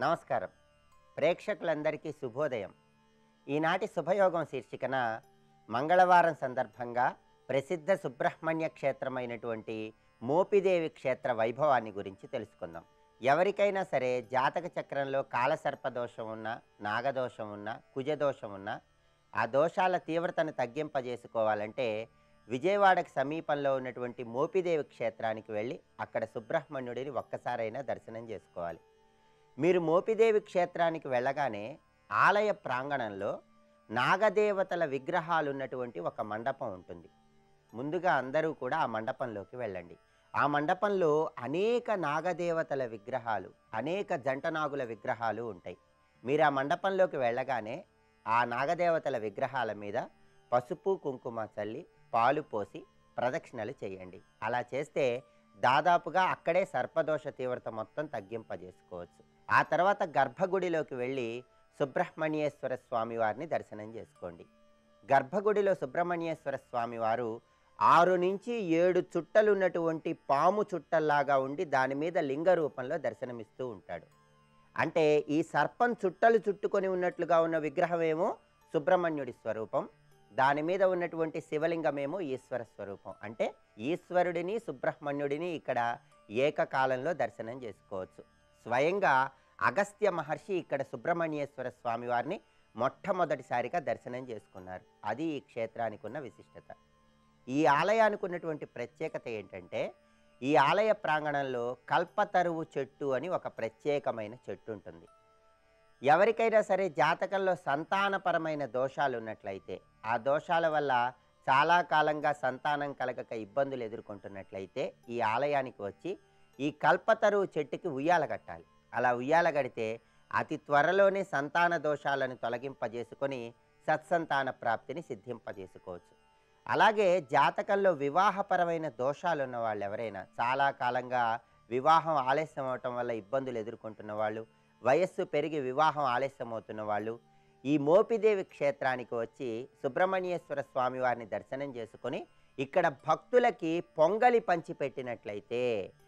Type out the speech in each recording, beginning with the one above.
నమస్కారం ప్రేక్షకులందరికీ శుభోదయం ఈనాటి శుభయోగం శీర్షికన మంగళవారం సందర్భంగా ప్రసిద్ధ సుబ్రహ్మణ్య క్షేత్రమైనటువంటి మోపిదేవి క్షేత్ర వైభవాన్ని గురించి తెలుసుకుందాం ఎవరికైనా సరే జాతక చక్రంలో కాలసర్ప దోషం ఉన్నా నాగదోషం ఉన్నా కుజదోషం ఉన్నా ఆ దోషాల తీవ్రతను తగ్గింపజేసుకోవాలంటే విజయవాడకు సమీపంలో ఉన్నటువంటి మోపిదేవి క్షేత్రానికి వెళ్ళి అక్కడ సుబ్రహ్మణ్యుడిని ఒక్కసారైనా దర్శనం చేసుకోవాలి మీరు మోపిదేవి క్షేత్రానికి వెళ్ళగానే ఆలయ ప్రాంగణంలో నాగదేవతల విగ్రహాలు ఉన్నటువంటి ఒక మండపం ఉంటుంది ముందుగా అందరూ కూడా ఆ మండపంలోకి వెళ్ళండి ఆ మండపంలో అనేక నాగదేవతల విగ్రహాలు అనేక జంట నాగుల విగ్రహాలు ఉంటాయి మీరు ఆ మండపంలోకి వెళ్ళగానే ఆ నాగదేవతల విగ్రహాల మీద పసుపు కుంకుమ చల్లి పాలు పోసి ప్రదక్షిణలు చేయండి అలా చేస్తే దాదాపుగా అక్కడే సర్పదోష తీవ్రత మొత్తం తగ్గింపజేసుకోవచ్చు ఆ తర్వాత గర్భగుడిలోకి వెళ్ళి సుబ్రహ్మణ్యేశ్వర స్వామి వారిని దర్శనం చేసుకోండి గర్భగుడిలో సుబ్రహ్మణ్యేశ్వర స్వామి వారు ఆరు నుంచి ఏడు చుట్టలు ఉన్నటువంటి పాము చుట్టల్లాగా ఉండి దాని మీద లింగ రూపంలో దర్శనమిస్తూ ఉంటాడు అంటే ఈ సర్పం చుట్టలు చుట్టుకొని ఉన్నట్లుగా ఉన్న విగ్రహమేమో సుబ్రహ్మణ్యుడి స్వరూపం దాని మీద ఉన్నటువంటి శివలింగమేమో ఈశ్వర స్వరూపం అంటే ఈశ్వరుడిని సుబ్రహ్మణ్యుడిని ఇక్కడ ఏకకాలంలో దర్శనం చేసుకోవచ్చు స్వయంగా అగస్త్య మహర్షి ఇక్కడ సుబ్రహ్మణ్యేశ్వర స్వామి వారిని మొట్టమొదటిసారిగా దర్శనం చేసుకున్నారు అది ఈ క్షేత్రానికి ఉన్న విశిష్టత ఈ ఆలయానికి ఉన్నటువంటి ప్రత్యేకత ఏంటంటే ఈ ఆలయ ప్రాంగణంలో కల్పతరువు చెట్టు అని ఒక ప్రత్యేకమైన చెట్టు ఉంటుంది ఎవరికైనా సరే జాతకంలో సంతానపరమైన దోషాలు ఉన్నట్లయితే ఆ దోషాల వల్ల చాలా కాలంగా సంతానం కలగక ఇబ్బందులు ఎదుర్కొంటున్నట్లయితే ఈ ఆలయానికి వచ్చి ఈ కల్పతరువు చెట్టుకి ఉయ్యాల కట్టాలి అలా ఉయ్యాల కడితే అతి త్వరలోనే సంతాన దోషాలను తొలగింపజేసుకొని సత్సంతాన ప్రాప్తిని సిద్ధింపజేసుకోవచ్చు అలాగే జాతకంలో వివాహపరమైన దోషాలు ఉన్న వాళ్ళు ఎవరైనా చాలా కాలంగా వివాహం ఆలస్యం అవటం వల్ల ఇబ్బందులు ఎదుర్కొంటున్న వాళ్ళు వయస్సు పెరిగి వివాహం ఆలస్యం అవుతున్న వాళ్ళు ఈ మోపిదేవి క్షేత్రానికి వచ్చి సుబ్రహ్మణ్యేశ్వర స్వామి వారిని దర్శనం చేసుకొని ఇక్కడ భక్తులకి పొంగలి పంచి పెట్టినట్లయితే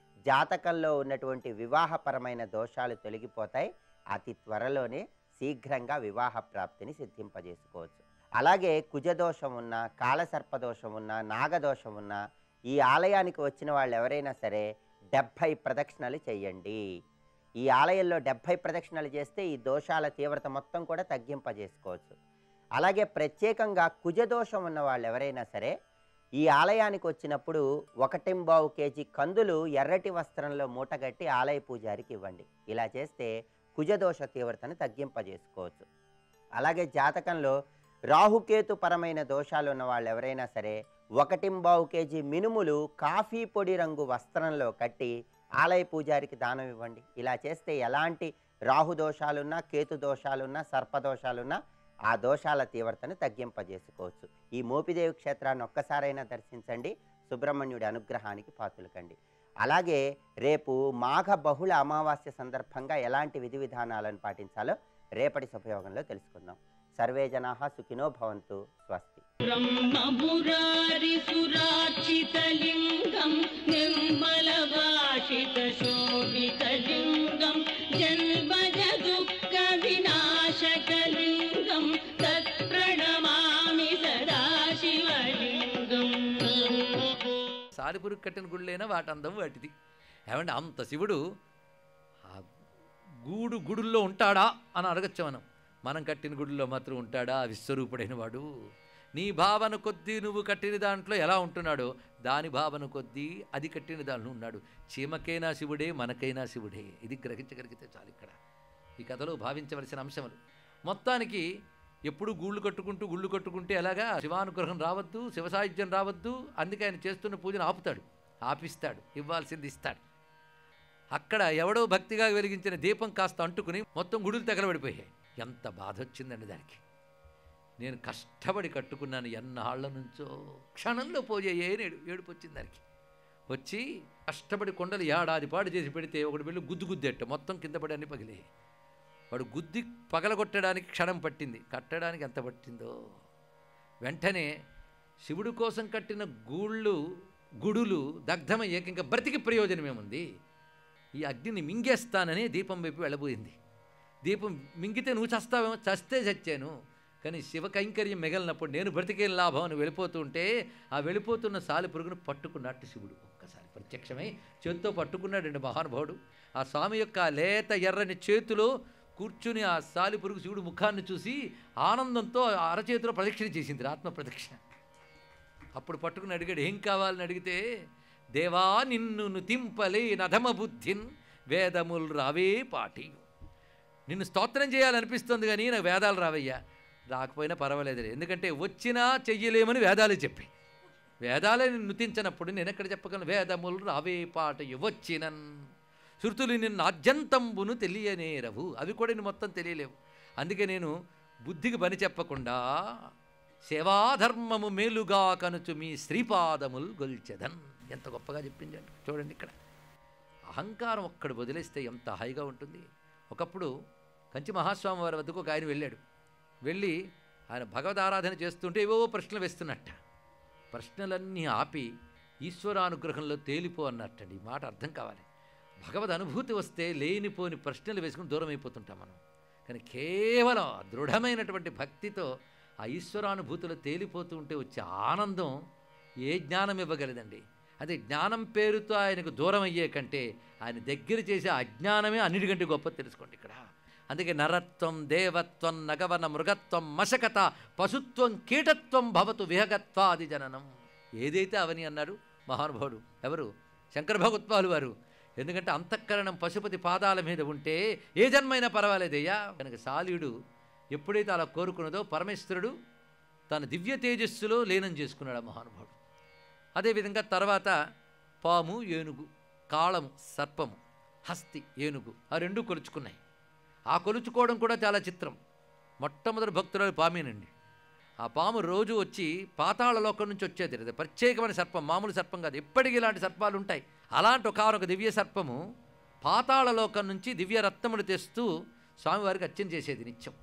జాతకంలో ఉన్నటువంటి వివాహపరమైన దోషాలు తొలగిపోతాయి అతి త్వరలోనే శీఘ్రంగా వివాహ ప్రాప్తిని సిద్ధింపజేసుకోవచ్చు అలాగే కుజదోషం ఉన్నా కాలసర్పదోషం ఉన్నా నాగదోషం ఉన్నా ఈ ఆలయానికి వచ్చిన వాళ్ళు ఎవరైనా సరే డెబ్భై ప్రదక్షిణలు చేయండి ఈ ఆలయంలో డెబ్భై ప్రదక్షిణలు చేస్తే ఈ దోషాల తీవ్రత మొత్తం కూడా తగ్గింపజేసుకోవచ్చు అలాగే ప్రత్యేకంగా కుజదోషం ఉన్న వాళ్ళు ఎవరైనా సరే ఈ ఆలయానికి వచ్చినప్పుడు ఒకటింబావు కేజీ కందులు ఎర్రటి వస్త్రంలో మూటగట్టి ఆలయ పూజారికి ఇవ్వండి ఇలా చేస్తే కుజదోష తీవ్రతను తగ్గింపజేసుకోవచ్చు అలాగే జాతకంలో రాహుకేతు పరమైన దోషాలు ఉన్న వాళ్ళు ఎవరైనా సరే ఒకటింబావు కేజీ మినుములు కాఫీ పొడి రంగు వస్త్రంలో కట్టి ఆలయ పూజారికి దానం ఇవ్వండి ఇలా చేస్తే ఎలాంటి రాహు దోషాలున్నా కేతు దోషాలున్నా సర్పదోషాలున్నా ఆ దోషాల తీవ్రతను తగ్గింపజేసుకోవచ్చు ఈ మోపిదేవి క్షేత్రాన్ని ఒక్కసారైనా దర్శించండి సుబ్రహ్మణ్యుడి అనుగ్రహానికి పాత్రలకండి అలాగే రేపు మాఘ బహుళ అమావాస్య సందర్భంగా ఎలాంటి విధి విధానాలను పాటించాలో రేపటి శుభయోగంలో తెలుసుకుందాం సర్వే జనా సుఖినో భవంతు స్వస్తి ब्रह्ममुरारिसुरार्चितलिङ्गम् निर्मलभाषितशोभितलिङ्गम् जन्मजदुःखविनाशकलिङ्गम् तत्प्रणमामि सदा शिवलिङ्गम् సాలిపురుగు కట్టిన గుళ్ళైనా వాటి అందం వాటిది ఏమంటే అంత శివుడు ఆ గూడు గుడుల్లో ఉంటాడా అని అడగచ్చు మనం మనం కట్టిన గుడిలో మాత్రం ఉంటాడా ఆ విశ్వరూపుడైన వాడు నీ భావన కొద్దీ నువ్వు కట్టిన దాంట్లో ఎలా ఉంటున్నాడో దాని భావన కొద్దీ అది కట్టిన దాంట్లో ఉన్నాడు చీమకైనా శివుడే మనకైనా శివుడే ఇది గ్రహించగలిగితే చాలు ఇక్కడ ఈ కథలో భావించవలసిన అంశములు మొత్తానికి ఎప్పుడు గూళ్ళు కట్టుకుంటూ గుళ్ళు కట్టుకుంటే ఎలాగా శివానుగ్రహం రావద్దు శివసాహిత్యం రావద్దు అందుకే ఆయన చేస్తున్న పూజను ఆపుతాడు ఆపిస్తాడు ఇవ్వాల్సింది ఇస్తాడు అక్కడ ఎవడో భక్తిగా వెలిగించిన దీపం కాస్త అంటుకుని మొత్తం గుడులు తగలబడిపోయాయి ఎంత బాధ వచ్చిందండి దానికి నేను కష్టపడి కట్టుకున్నాను ఎన్నాళ్ళ నుంచో క్షణంలో పోయే ఏడు ఏడుపు వచ్చింది దానికి వచ్చి కష్టపడి కొండలు ఏడాది పాడు చేసి పెడితే ఒకటి వెళ్ళి గుద్దు గుద్దెట్ట మొత్తం కింద పడి అన్ని పగిలే వాడు గుద్ది పగలగొట్టడానికి క్షణం పట్టింది కట్టడానికి ఎంత పట్టిందో వెంటనే శివుడు కోసం కట్టిన గూళ్ళు గుడులు దగ్ధమయ్యాక ఇంకా బ్రతికి ప్రయోజనం ఏముంది ఈ అగ్నిని మింగేస్తానని దీపం వైపు వెళ్ళబోయింది దీపం మింగితే నువ్వు చస్తావేమో చస్తే చచ్చాను కానీ శివ కైంకర్యం మిగలినప్పుడు నేను బ్రతికేం లాభం అని వెళ్ళిపోతూ ఉంటే ఆ వెళ్ళిపోతున్న సాలి పురుగును పట్టుకున్నట్టు శివుడు ఒక్కసారి ప్రత్యక్షమై చేత్తో పట్టుకున్నాడండి మహానుభావుడు ఆ స్వామి యొక్క ఆ లేత ఎర్రని చేతిలో కూర్చుని ఆ సాలి పురుగు శివుడు ముఖాన్ని చూసి ఆనందంతో ఆ అరచేతిలో ప్రదక్షిణ చేసింది ఆత్మ ప్రదక్షిణ అప్పుడు పట్టుకుని అడిగాడు ఏం కావాలని అడిగితే దేవా నిన్ను నుతింపలే నధమ బుద్ధిన్ వేదములు రావే పాటి నిన్ను స్తోత్రం చేయాలనిపిస్తుంది కానీ నాకు వేదాలు రావయ్యా రాకపోయినా పర్వాలేదు ఎందుకంటే వచ్చినా చెయ్యలేమని వేదాలు చెప్పి వేదాలే నిన్ను నుతించినప్పుడు నేను ఎక్కడ చెప్పగలను వేదములు రావే పాట వచ్చినన్ శృతులు నిన్ను ఆద్యంతంబును తెలియనేరవు అవి కూడా నేను మొత్తం తెలియలేవు అందుకే నేను బుద్ధికి పని చెప్పకుండా సేవాధర్మము మేలుగా కనుచు మీ శ్రీపాదములు గొల్చెదన్ ఎంత గొప్పగా చెప్పింది అండి చూడండి ఇక్కడ అహంకారం ఒక్కడు వదిలేస్తే ఎంత హాయిగా ఉంటుంది ఒకప్పుడు కంచి మహాస్వామి వారి వద్దకు ఒక ఆయన వెళ్ళాడు వెళ్ళి ఆయన భగవద్ ఆరాధన చేస్తుంటే ఏవో ప్రశ్నలు వేస్తున్నట్ట ప్రశ్నలన్నీ ఆపి ఈశ్వరానుగ్రహంలో తేలిపో అన్నట్టండి ఈ మాట అర్థం కావాలి భగవద్ అనుభూతి వస్తే లేనిపోని ప్రశ్నలు వేసుకుని దూరం అయిపోతుంటాం మనం కానీ కేవలం దృఢమైనటువంటి భక్తితో ఆ ఈశ్వరానుభూతిలో తేలిపోతూ ఉంటే వచ్చే ఆనందం ఏ జ్ఞానం ఇవ్వగలదండి అదే జ్ఞానం పేరుతో ఆయనకు దూరం అయ్యే కంటే ఆయన దగ్గర చేసే అజ్ఞానమే అన్నిటికంటే గొప్ప తెలుసుకోండి ఇక్కడ అందుకే నరత్వం దేవత్వం నగవన మృగత్వం మశకత పశుత్వం కీటత్వం భవతు విహగత్వాది జననం ఏదైతే అవని అన్నాడు మహానుభావుడు ఎవరు శంకర భగవత్వాలు వారు ఎందుకంటే అంతఃకరణం పశుపతి పాదాల మీద ఉంటే ఏ జన్మైనా పర్వాలేదయ్యా కనుక సాలీయుడు ఎప్పుడైతే అలా కోరుకున్నదో పరమేశ్వరుడు తన దివ్య తేజస్సులో లీనం చేసుకున్నాడు ఆ మహానుభావుడు అదేవిధంగా తర్వాత పాము ఏనుగు కాళము సర్పము హస్తి ఏనుగు ఆ రెండు కొలుచుకున్నాయి ఆ కొలుచుకోవడం కూడా చాలా చిత్రం మొట్టమొదటి భక్తురాలు పామేనండి ఆ పాము రోజు వచ్చి పాతాళ లోకం నుంచి వచ్చేది అది ప్రత్యేకమైన సర్పం మామూలు సర్పం కాదు ఎప్పటికీ ఇలాంటి సర్పాలు ఉంటాయి అలాంటి ఒక దివ్య సర్పము పాతాళ లోకం నుంచి దివ్య రత్నములు తెస్తూ స్వామివారికి అర్చన చేసేది నిత్యం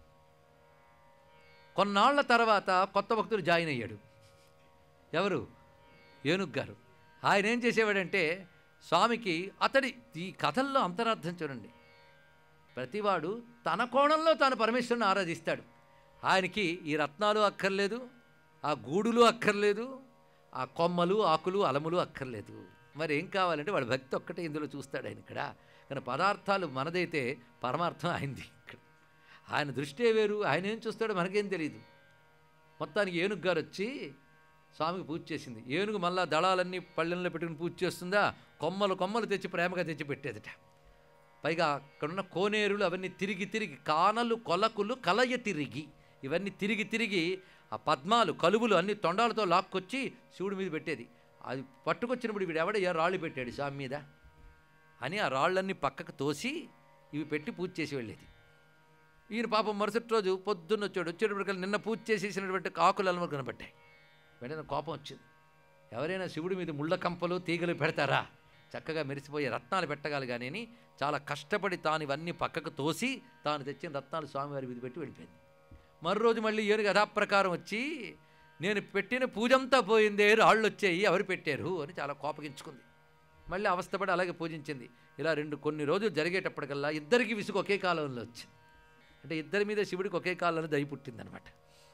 కొన్నాళ్ల తర్వాత కొత్త భక్తుడు జాయిన్ అయ్యాడు ఎవరు ఏనుగు గారు ఆయన ఏం చేసేవాడంటే స్వామికి అతడి ఈ కథల్లో అంతరార్థం చూడండి ప్రతివాడు తన కోణంలో తాను పరమేశ్వరుని ఆరాధిస్తాడు ఆయనకి ఈ రత్నాలు అక్కర్లేదు ఆ గూడులు అక్కర్లేదు ఆ కొమ్మలు ఆకులు అలములు అక్కర్లేదు మరి ఏం కావాలంటే వాడి భక్తి ఒక్కటే ఇందులో చూస్తాడు ఆయన ఇక్కడ కానీ పదార్థాలు మనదైతే పరమార్థం ఆయనది ఇక్కడ ఆయన దృష్టే వేరు ఆయన ఏం చూస్తాడో మనకేం తెలియదు మొత్తానికి ఏనుగు గారు వచ్చి స్వామికి పూజ చేసింది ఏనుగు మళ్ళా దళాలన్నీ పళ్ళెంలో పెట్టుకుని పూజ చేస్తుందా కొమ్మలు కొమ్మలు తెచ్చి ప్రేమగా తెచ్చి పెట్టేదట పైగా అక్కడున్న కోనేరులు అవన్నీ తిరిగి తిరిగి కానలు కొలకులు కలయ తిరిగి ఇవన్నీ తిరిగి తిరిగి ఆ పద్మాలు కలువులు అన్ని తొండాలతో లాక్కొచ్చి శివుడి మీద పెట్టేది అది పట్టుకొచ్చినప్పుడు వీడు ఎవడయ్యా రాళ్ళు పెట్టాడు స్వామి మీద అని ఆ రాళ్ళన్నీ పక్కకు తోసి ఇవి పెట్టి పూజ చేసి వెళ్ళేది ఈయన పాపం మరుసటి రోజు పొద్దున్న వచ్చాడు వచ్చేటప్పటికల్లా నిన్న పూజ చేసేసినటువంటి ఆకులు అలమరు కనబట్టాయి వెంటనే కోపం వచ్చింది ఎవరైనా శివుడి మీద ముళ్ళ కంపలు తీగలు పెడతారా చక్కగా మెరిసిపోయే రత్నాలు పెట్టగాలి కానీ చాలా కష్టపడి తాను ఇవన్నీ పక్కకు తోసి తాను తెచ్చిన రత్నాలు స్వామివారి మీద పెట్టి వెళ్ళిపోయింది మరో రోజు మళ్ళీ ఏనుగు యథాప్రకారం వచ్చి నేను పెట్టిన పూజంతా పోయిందే రాళ్ళు వచ్చాయి ఎవరు పెట్టారు అని చాలా కోపగించుకుంది మళ్ళీ అవస్థపడి అలాగే పూజించింది ఇలా రెండు కొన్ని రోజులు జరిగేటప్పటికల్లా ఇద్దరికి విసుగు ఒకే కాలంలో వచ్చింది అంటే ఇద్దరి మీద శివుడికి ఒకే కాలంలో దయ పుట్టిందనమాట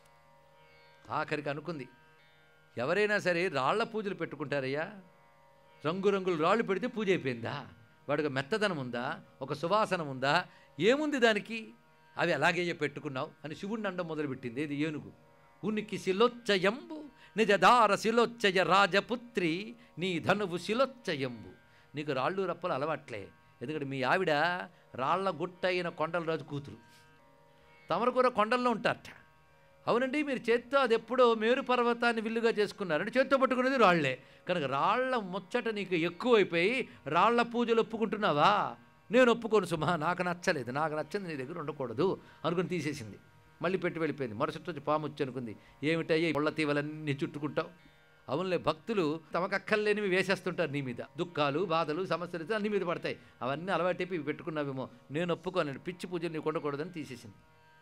ఆఖరికి అనుకుంది ఎవరైనా సరే రాళ్ల పూజలు పెట్టుకుంటారయ్యా రంగురంగులు రాళ్ళు పెడితే పూజ అయిపోయిందా వాడికి మెత్తదనం ఉందా ఒక సువాసనం ఉందా ఏముంది దానికి అవి అలాగే పెట్టుకున్నావు అని శివుడిని అండం మొదలుపెట్టింది ఇది ఏనుగు ఉనికి శిలోచ్చయంబు నిజదార శిలోచ్చయ రాజపుత్రి నీ ధనువు శిలోచ్చయంబు నీకు రాళ్ళు రప్పలు అలవాట్లే ఎందుకంటే మీ ఆవిడ రాళ్ల గుట్ట అయిన కొండల రాజు కూతురు తమరు కూడా కొండల్లో ఉంటారట అవునండి మీరు చేత్తో అది ఎప్పుడో మేరు పర్వతాన్ని విల్లుగా చేసుకున్నారు అంటే చేత్తో పట్టుకునేది రాళ్లే కనుక రాళ్ల ముచ్చట నీకు ఎక్కువైపోయి రాళ్ల పూజలు ఒప్పుకుంటున్నావా నేను ఒప్పుకోను సుమా నాకు నచ్చలేదు నాకు నచ్చింది నీ దగ్గర ఉండకూడదు అనుకుని తీసేసింది మళ్ళీ పెట్టి వెళ్ళిపోయింది మరుసటి రోజు పాము వచ్చి అనుకుంది ఏమిటయ్యే ముళ్ళ తీవలన్నీ చుట్టుకుంటావు అవునులే భక్తులు తమకక్కర్లేనివి వేసేస్తుంటారు నీ మీద దుఃఖాలు బాధలు సమస్యలు అన్ని మీద పడతాయి అవన్నీ అలవాటైపోయి ఇవి పెట్టుకున్నావేమో నేను ఒప్పుకోను పిచ్చి పూజలు నీకు ఉండకూడదని తీసేసింది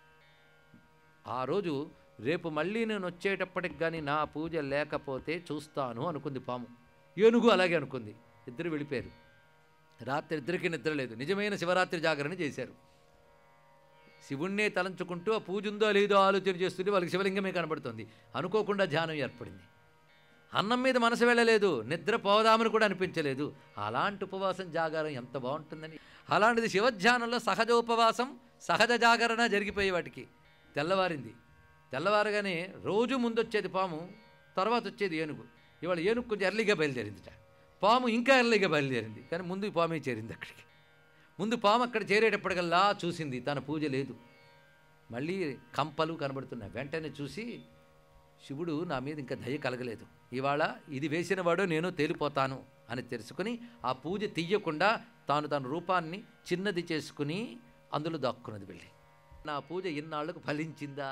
ఆ రోజు రేపు మళ్ళీ నేను వచ్చేటప్పటికి కానీ నా పూజ లేకపోతే చూస్తాను అనుకుంది పాము ఏనుగు అలాగే అనుకుంది ఇద్దరు వెళ్ళిపోయారు రాత్రి ఇద్దరికి నిద్ర లేదు నిజమైన శివరాత్రి జాగరణ చేశారు శివుణ్ణే తలంచుకుంటూ ఆ పూజ ఉందో లేదో ఆలోచన చేస్తుంటే వాళ్ళకి శివలింగమే కనబడుతుంది అనుకోకుండా ధ్యానం ఏర్పడింది అన్నం మీద మనసు వెళ్ళలేదు నిద్ర పోదామని కూడా అనిపించలేదు అలాంటి ఉపవాసం జాగారం ఎంత బాగుంటుందని అలాంటిది శివధ్యానంలో సహజ ఉపవాసం సహజ జాగరణ జరిగిపోయే వాటికి తెల్లవారింది తెల్లవారగానే రోజు ముందు వచ్చేది పాము తర్వాత వచ్చేది ఏనుగు ఇవాళ ఏనుగు కొంచెం ఎర్లీగా బయలుదేరిందిట పాము ఇంకా ఎర్లీగా బయలుదేరింది కానీ ముందు ఈ పామే చేరింది అక్కడికి ముందు పాము అక్కడ చేరేటప్పటికల్లా చూసింది తన పూజ లేదు మళ్ళీ కంపలు కనబడుతున్నాయి వెంటనే చూసి శివుడు నా మీద ఇంకా దయ కలగలేదు ఇవాళ ఇది వేసినవాడో నేను తేలిపోతాను అని తెలుసుకుని ఆ పూజ తీయకుండా తాను తన రూపాన్ని చిన్నది చేసుకుని అందులో దాక్కున్నది వెళ్ళి నా పూజ ఇన్నాళ్లకు ఫలించిందా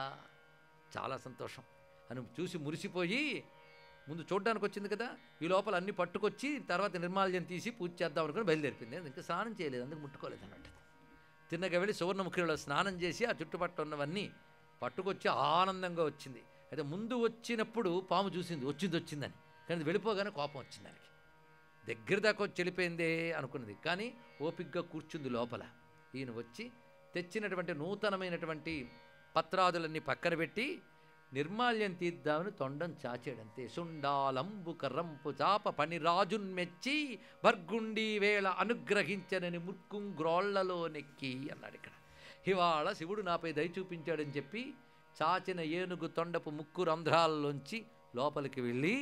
చాలా సంతోషం అని చూసి మురిసిపోయి ముందు చూడడానికి వచ్చింది కదా ఈ లోపల అన్ని పట్టుకొచ్చి తర్వాత నిర్మాల్యం తీసి పూజ చేద్దాం అనుకుని బయలుదేరిపోయింది ఇంకా స్నానం చేయలేదు అందుకు ముట్టుకోలేదు అన్నట్టు తిన్నగా వెళ్ళి సువర్ణముఖిలో స్నానం చేసి ఆ చుట్టుపక్కల ఉన్నవన్నీ పట్టుకొచ్చి ఆనందంగా వచ్చింది అయితే ముందు వచ్చినప్పుడు పాము చూసింది వచ్చింది వచ్చిందని కానీ అది వెళ్ళిపోగానే కోపం వచ్చింది దానికి దగ్గర దాకా వచ్చి వెళ్ళిపోయిందే అనుకున్నది కానీ ఓపిగ్గా కూర్చుంది లోపల ఈయన వచ్చి తెచ్చినటువంటి నూతనమైనటువంటి పత్రాదులన్నీ పక్కన పెట్టి నిర్మాల్యం తీద్దామని తొండం చాచాడంతే సుండాలంబు కర్రంపు చాప పనిరాజున్ మెచ్చి భర్గుండి వేళ అనుగ్రహించనని ముర్కుంగ్రోళ్లలో నెక్కి అన్నాడు ఇక్కడ ఇవాళ శివుడు నాపై దయ చూపించాడని చెప్పి చాచిన ఏనుగు తొండపు ముక్కు రంధ్రాల్లోంచి లోపలికి వెళ్ళి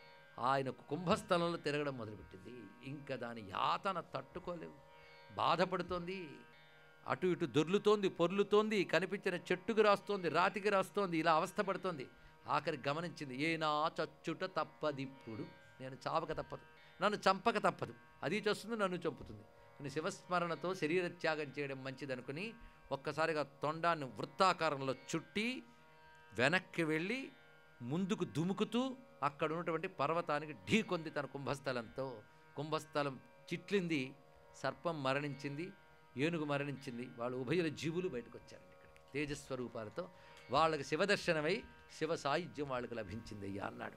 ఆయన కుంభస్థలంలో తిరగడం మొదలుపెట్టింది ఇంకా దాని యాతన తట్టుకోలేవు బాధపడుతోంది అటు ఇటు దొర్లుతోంది పొర్లుతోంది కనిపించిన చెట్టుకు రాస్తోంది రాతికి రాస్తోంది ఇలా అవస్థపడుతోంది ఆఖరి గమనించింది ఏనా చచ్చుట తప్పదిప్పుడు నేను చావక తప్పదు నన్ను చంపక తప్పదు అది చేస్తుంది నన్ను చంపుతుంది కానీ శివస్మరణతో శరీర త్యాగం చేయడం మంచిదనుకుని ఒక్కసారిగా తొండాన్ని వృత్తాకారంలో చుట్టి వెనక్కి వెళ్ళి ముందుకు దుముకుతూ అక్కడ ఉన్నటువంటి పర్వతానికి ఢీకొంది తన కుంభస్థలంతో కుంభస్థలం చిట్లింది సర్పం మరణించింది ఏనుగు మరణించింది వాళ్ళు ఉభయుల జీవులు బయటకు వచ్చారండి ఇక్కడికి తేజస్వరూపాలతో వాళ్ళకి శివదర్శనమై శివ సాయుధ్యం వాళ్ళకి లభించింది అయ్యా అన్నాడు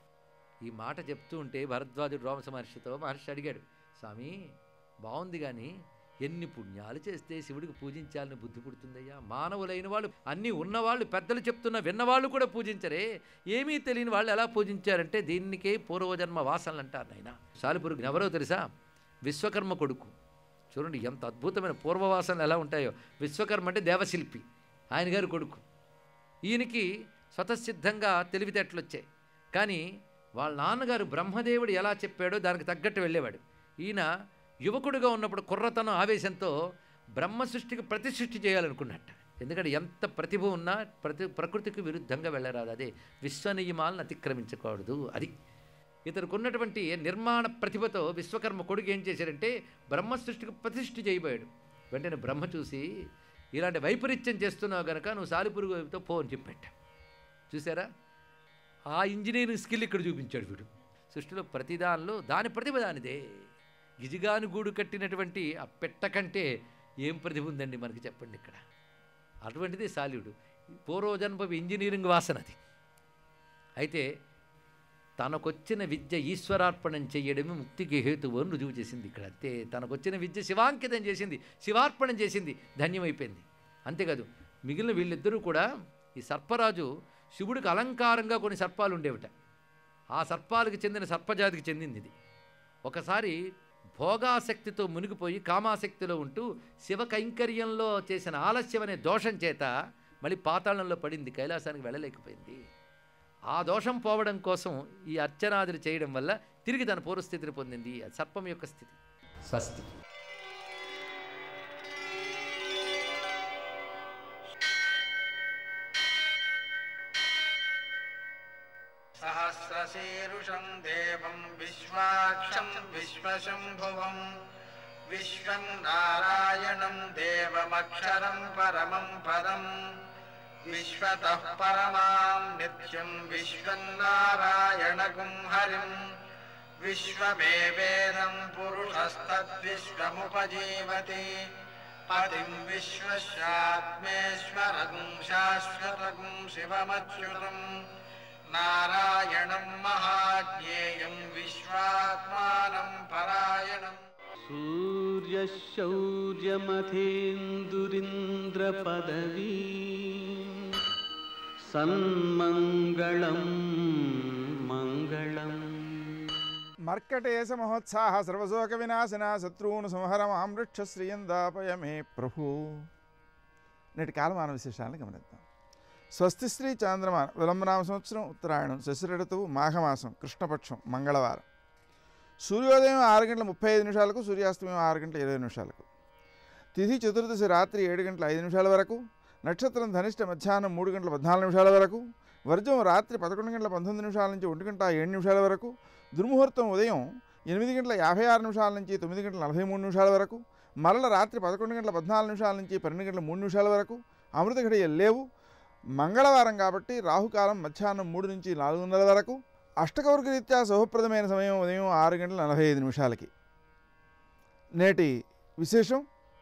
ఈ మాట చెప్తూ ఉంటే భరద్వాజుడు రోమస మహర్షితో మహర్షి అడిగాడు స్వామి బాగుంది కానీ ఎన్ని పుణ్యాలు చేస్తే శివుడికి పూజించాలని బుద్ధి పుడుతుందయ్యా మానవులైన వాళ్ళు అన్నీ ఉన్నవాళ్ళు పెద్దలు చెప్తున్న విన్నవాళ్ళు కూడా పూజించరే ఏమీ తెలియని వాళ్ళు ఎలా పూజించారంటే దీనికే పూర్వజన్మ వాసనలు అంటారు నాయన సాలిపురుగు ఎవరో తెలుసా విశ్వకర్మ కొడుకు చూడండి ఎంత అద్భుతమైన పూర్వవాసనలు ఎలా ఉంటాయో విశ్వకర్మ అంటే దేవశిల్పి ఆయన గారి కొడుకు ఈయనకి స్వతసిద్ధంగా తెలివితేటలు వచ్చాయి కానీ వాళ్ళ నాన్నగారు బ్రహ్మదేవుడు ఎలా చెప్పాడో దానికి తగ్గట్టు వెళ్ళేవాడు ఈయన యువకుడిగా ఉన్నప్పుడు కుర్రతనం ఆవేశంతో బ్రహ్మ సృష్టికి ప్రతి సృష్టి చేయాలనుకున్నట్ట ఎందుకంటే ఎంత ప్రతిభ ఉన్నా ప్రతి ప్రకృతికి విరుద్ధంగా వెళ్ళరాదు అదే విశ్వ నియమాలను అతిక్రమించకూడదు అది ఇతనికి ఉన్నటువంటి నిర్మాణ ప్రతిభతో విశ్వకర్మ కొడుకు ఏం చేశాడంటే బ్రహ్మ సృష్టికి ప్రతిష్ఠ చేయబోయాడు వెంటనే బ్రహ్మ చూసి ఇలాంటి వైపరీత్యం చేస్తున్నావు గనక నువ్వు సాలిపురుగుతో పో అని చెప్పాట చూసారా ఆ ఇంజనీరింగ్ స్కిల్ ఇక్కడ చూపించాడు వీడు సృష్టిలో ప్రతిదానిలో దాని ప్రతిభ దానిదే గిజిగాను గూడు కట్టినటువంటి ఆ పెట్ట కంటే ఏం ప్రతిభ ఉందండి మనకి చెప్పండి ఇక్కడ అటువంటిది సాలివుడు పూర్వజన్మ ఇంజనీరింగ్ వాసన అది అయితే తనకొచ్చిన విద్య ఈశ్వరార్పణం చేయడమే ముక్తికి హేతువు అని రుజువు చేసింది ఇక్కడ అంతే తనకొచ్చిన విద్య శివాంకితం చేసింది శివార్పణం చేసింది ధన్యమైపోయింది అంతేకాదు మిగిలిన వీళ్ళిద్దరూ కూడా ఈ సర్పరాజు శివుడికి అలంకారంగా కొన్ని సర్పాలు ఉండేవిట ఆ సర్పాలకు చెందిన సర్పజాతికి చెందింది ఇది ఒకసారి భోగాసక్తితో మునిగిపోయి కామాసక్తిలో ఉంటూ శివ కైంకర్యంలో చేసిన ఆలస్యం అనే దోషం చేత మళ్ళీ పాతాళంలో పడింది కైలాసానికి వెళ్ళలేకపోయింది ఆ దోషం పోవడం కోసం ఈ అర్చనాదులు చేయడం వల్ల తిరిగి తన పూర్వస్థితిని పొందింది అది సర్పం యొక్క స్థితి స్వస్తి सहस्रशीरुषं देवं विश्वाक्षं विश्वशम्भुवम् विश्वं नारायणं देवमक्षरं परमं पदम् विश्वतः परमां नित्यं विश्वं नारायणगुं हरिम् विश्वमेवेदं पुरुषस्तद्विश्वमुपजीवति पतिं विश्वस्यात्मेश्वरगुं शाश्वतगुं शिवमच्युतम् नारायणं महाज्ञेयं विश्वात्मानं परायणम् सूर्यशौर्यमथेन्दुरिन्द्रपदवी सन्मङ्गलं मङ्गलम् మర్కటేశ మహోత్సాహ సర్వశోక వినాశన శత్రువును సంహరమాం వృక్ష శ్రీయందాపయ మే ప్రభు నేటి కాలమాన విశేషాలను గమనిద్దాం స్వస్తి శ్రీ చాంద్రమాన విలంబనామ సంవత్సరం ఉత్తరాయణం శశిరతువు మాఘమాసం కృష్ణపక్షం మంగళవారం సూర్యోదయం ఆరు గంటల ముప్పై ఐదు నిమిషాలకు సూర్యాస్తమయం ఆరు గంటల ఇరవై నిమిషాలకు తిథి చతుర్దశి రాత్రి ఏడు గంటల ఐదు నిమిషాల వరకు నక్షత్రం ధనిష్ట మధ్యాహ్నం మూడు గంటల పద్నాలుగు నిమిషాల వరకు వర్జం రాత్రి పదకొండు గంటల పంతొమ్మిది నిమిషాల నుంచి ఒంటి గంట ఏడు నిమిషాల వరకు దుర్ముహూర్తం ఉదయం ఎనిమిది గంటల యాభై ఆరు నిమిషాల నుంచి తొమ్మిది గంటల నలభై మూడు నిమిషాల వరకు మరల రాత్రి పదకొండు గంటల పద్నాలుగు నిమిషాల నుంచి పన్నెండు గంటల మూడు నిమిషాల వరకు అమృత ఘడియలు లేవు మంగళవారం కాబట్టి రాహుకాలం మధ్యాహ్నం మూడు నుంచి నాలుగున్నర వరకు అష్టకౌర్గ రీత్యా శుభప్రదమైన సమయం ఉదయం ఆరు గంటల నలభై ఐదు నిమిషాలకి నేటి విశేషం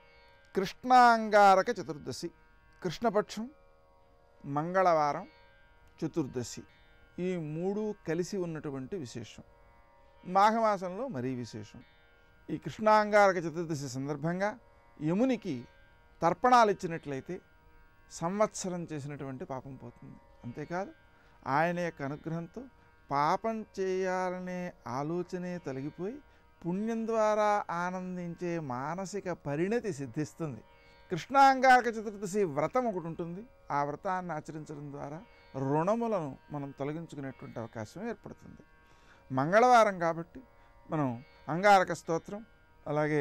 కృష్ణాంగారక చతుర్దశి కృష్ణపక్షం మంగళవారం చతుర్దశి ఈ మూడు కలిసి ఉన్నటువంటి విశేషం మాఘమాసంలో మరీ విశేషం ఈ కృష్ణాంగారక చతుర్దశి సందర్భంగా యమునికి తర్పణాలు ఇచ్చినట్లయితే సంవత్సరం చేసినటువంటి పాపం పోతుంది అంతేకాదు ఆయన యొక్క అనుగ్రహంతో పాపం చేయాలనే ఆలోచనే తొలగిపోయి పుణ్యం ద్వారా ఆనందించే మానసిక పరిణతి సిద్ధిస్తుంది కృష్ణాంగారక చతుర్దశి వ్రతం ఒకటి ఉంటుంది ఆ వ్రతాన్ని ఆచరించడం ద్వారా రుణములను మనం తొలగించుకునేటువంటి అవకాశం ఏర్పడుతుంది మంగళవారం కాబట్టి మనం అంగారక స్తోత్రం అలాగే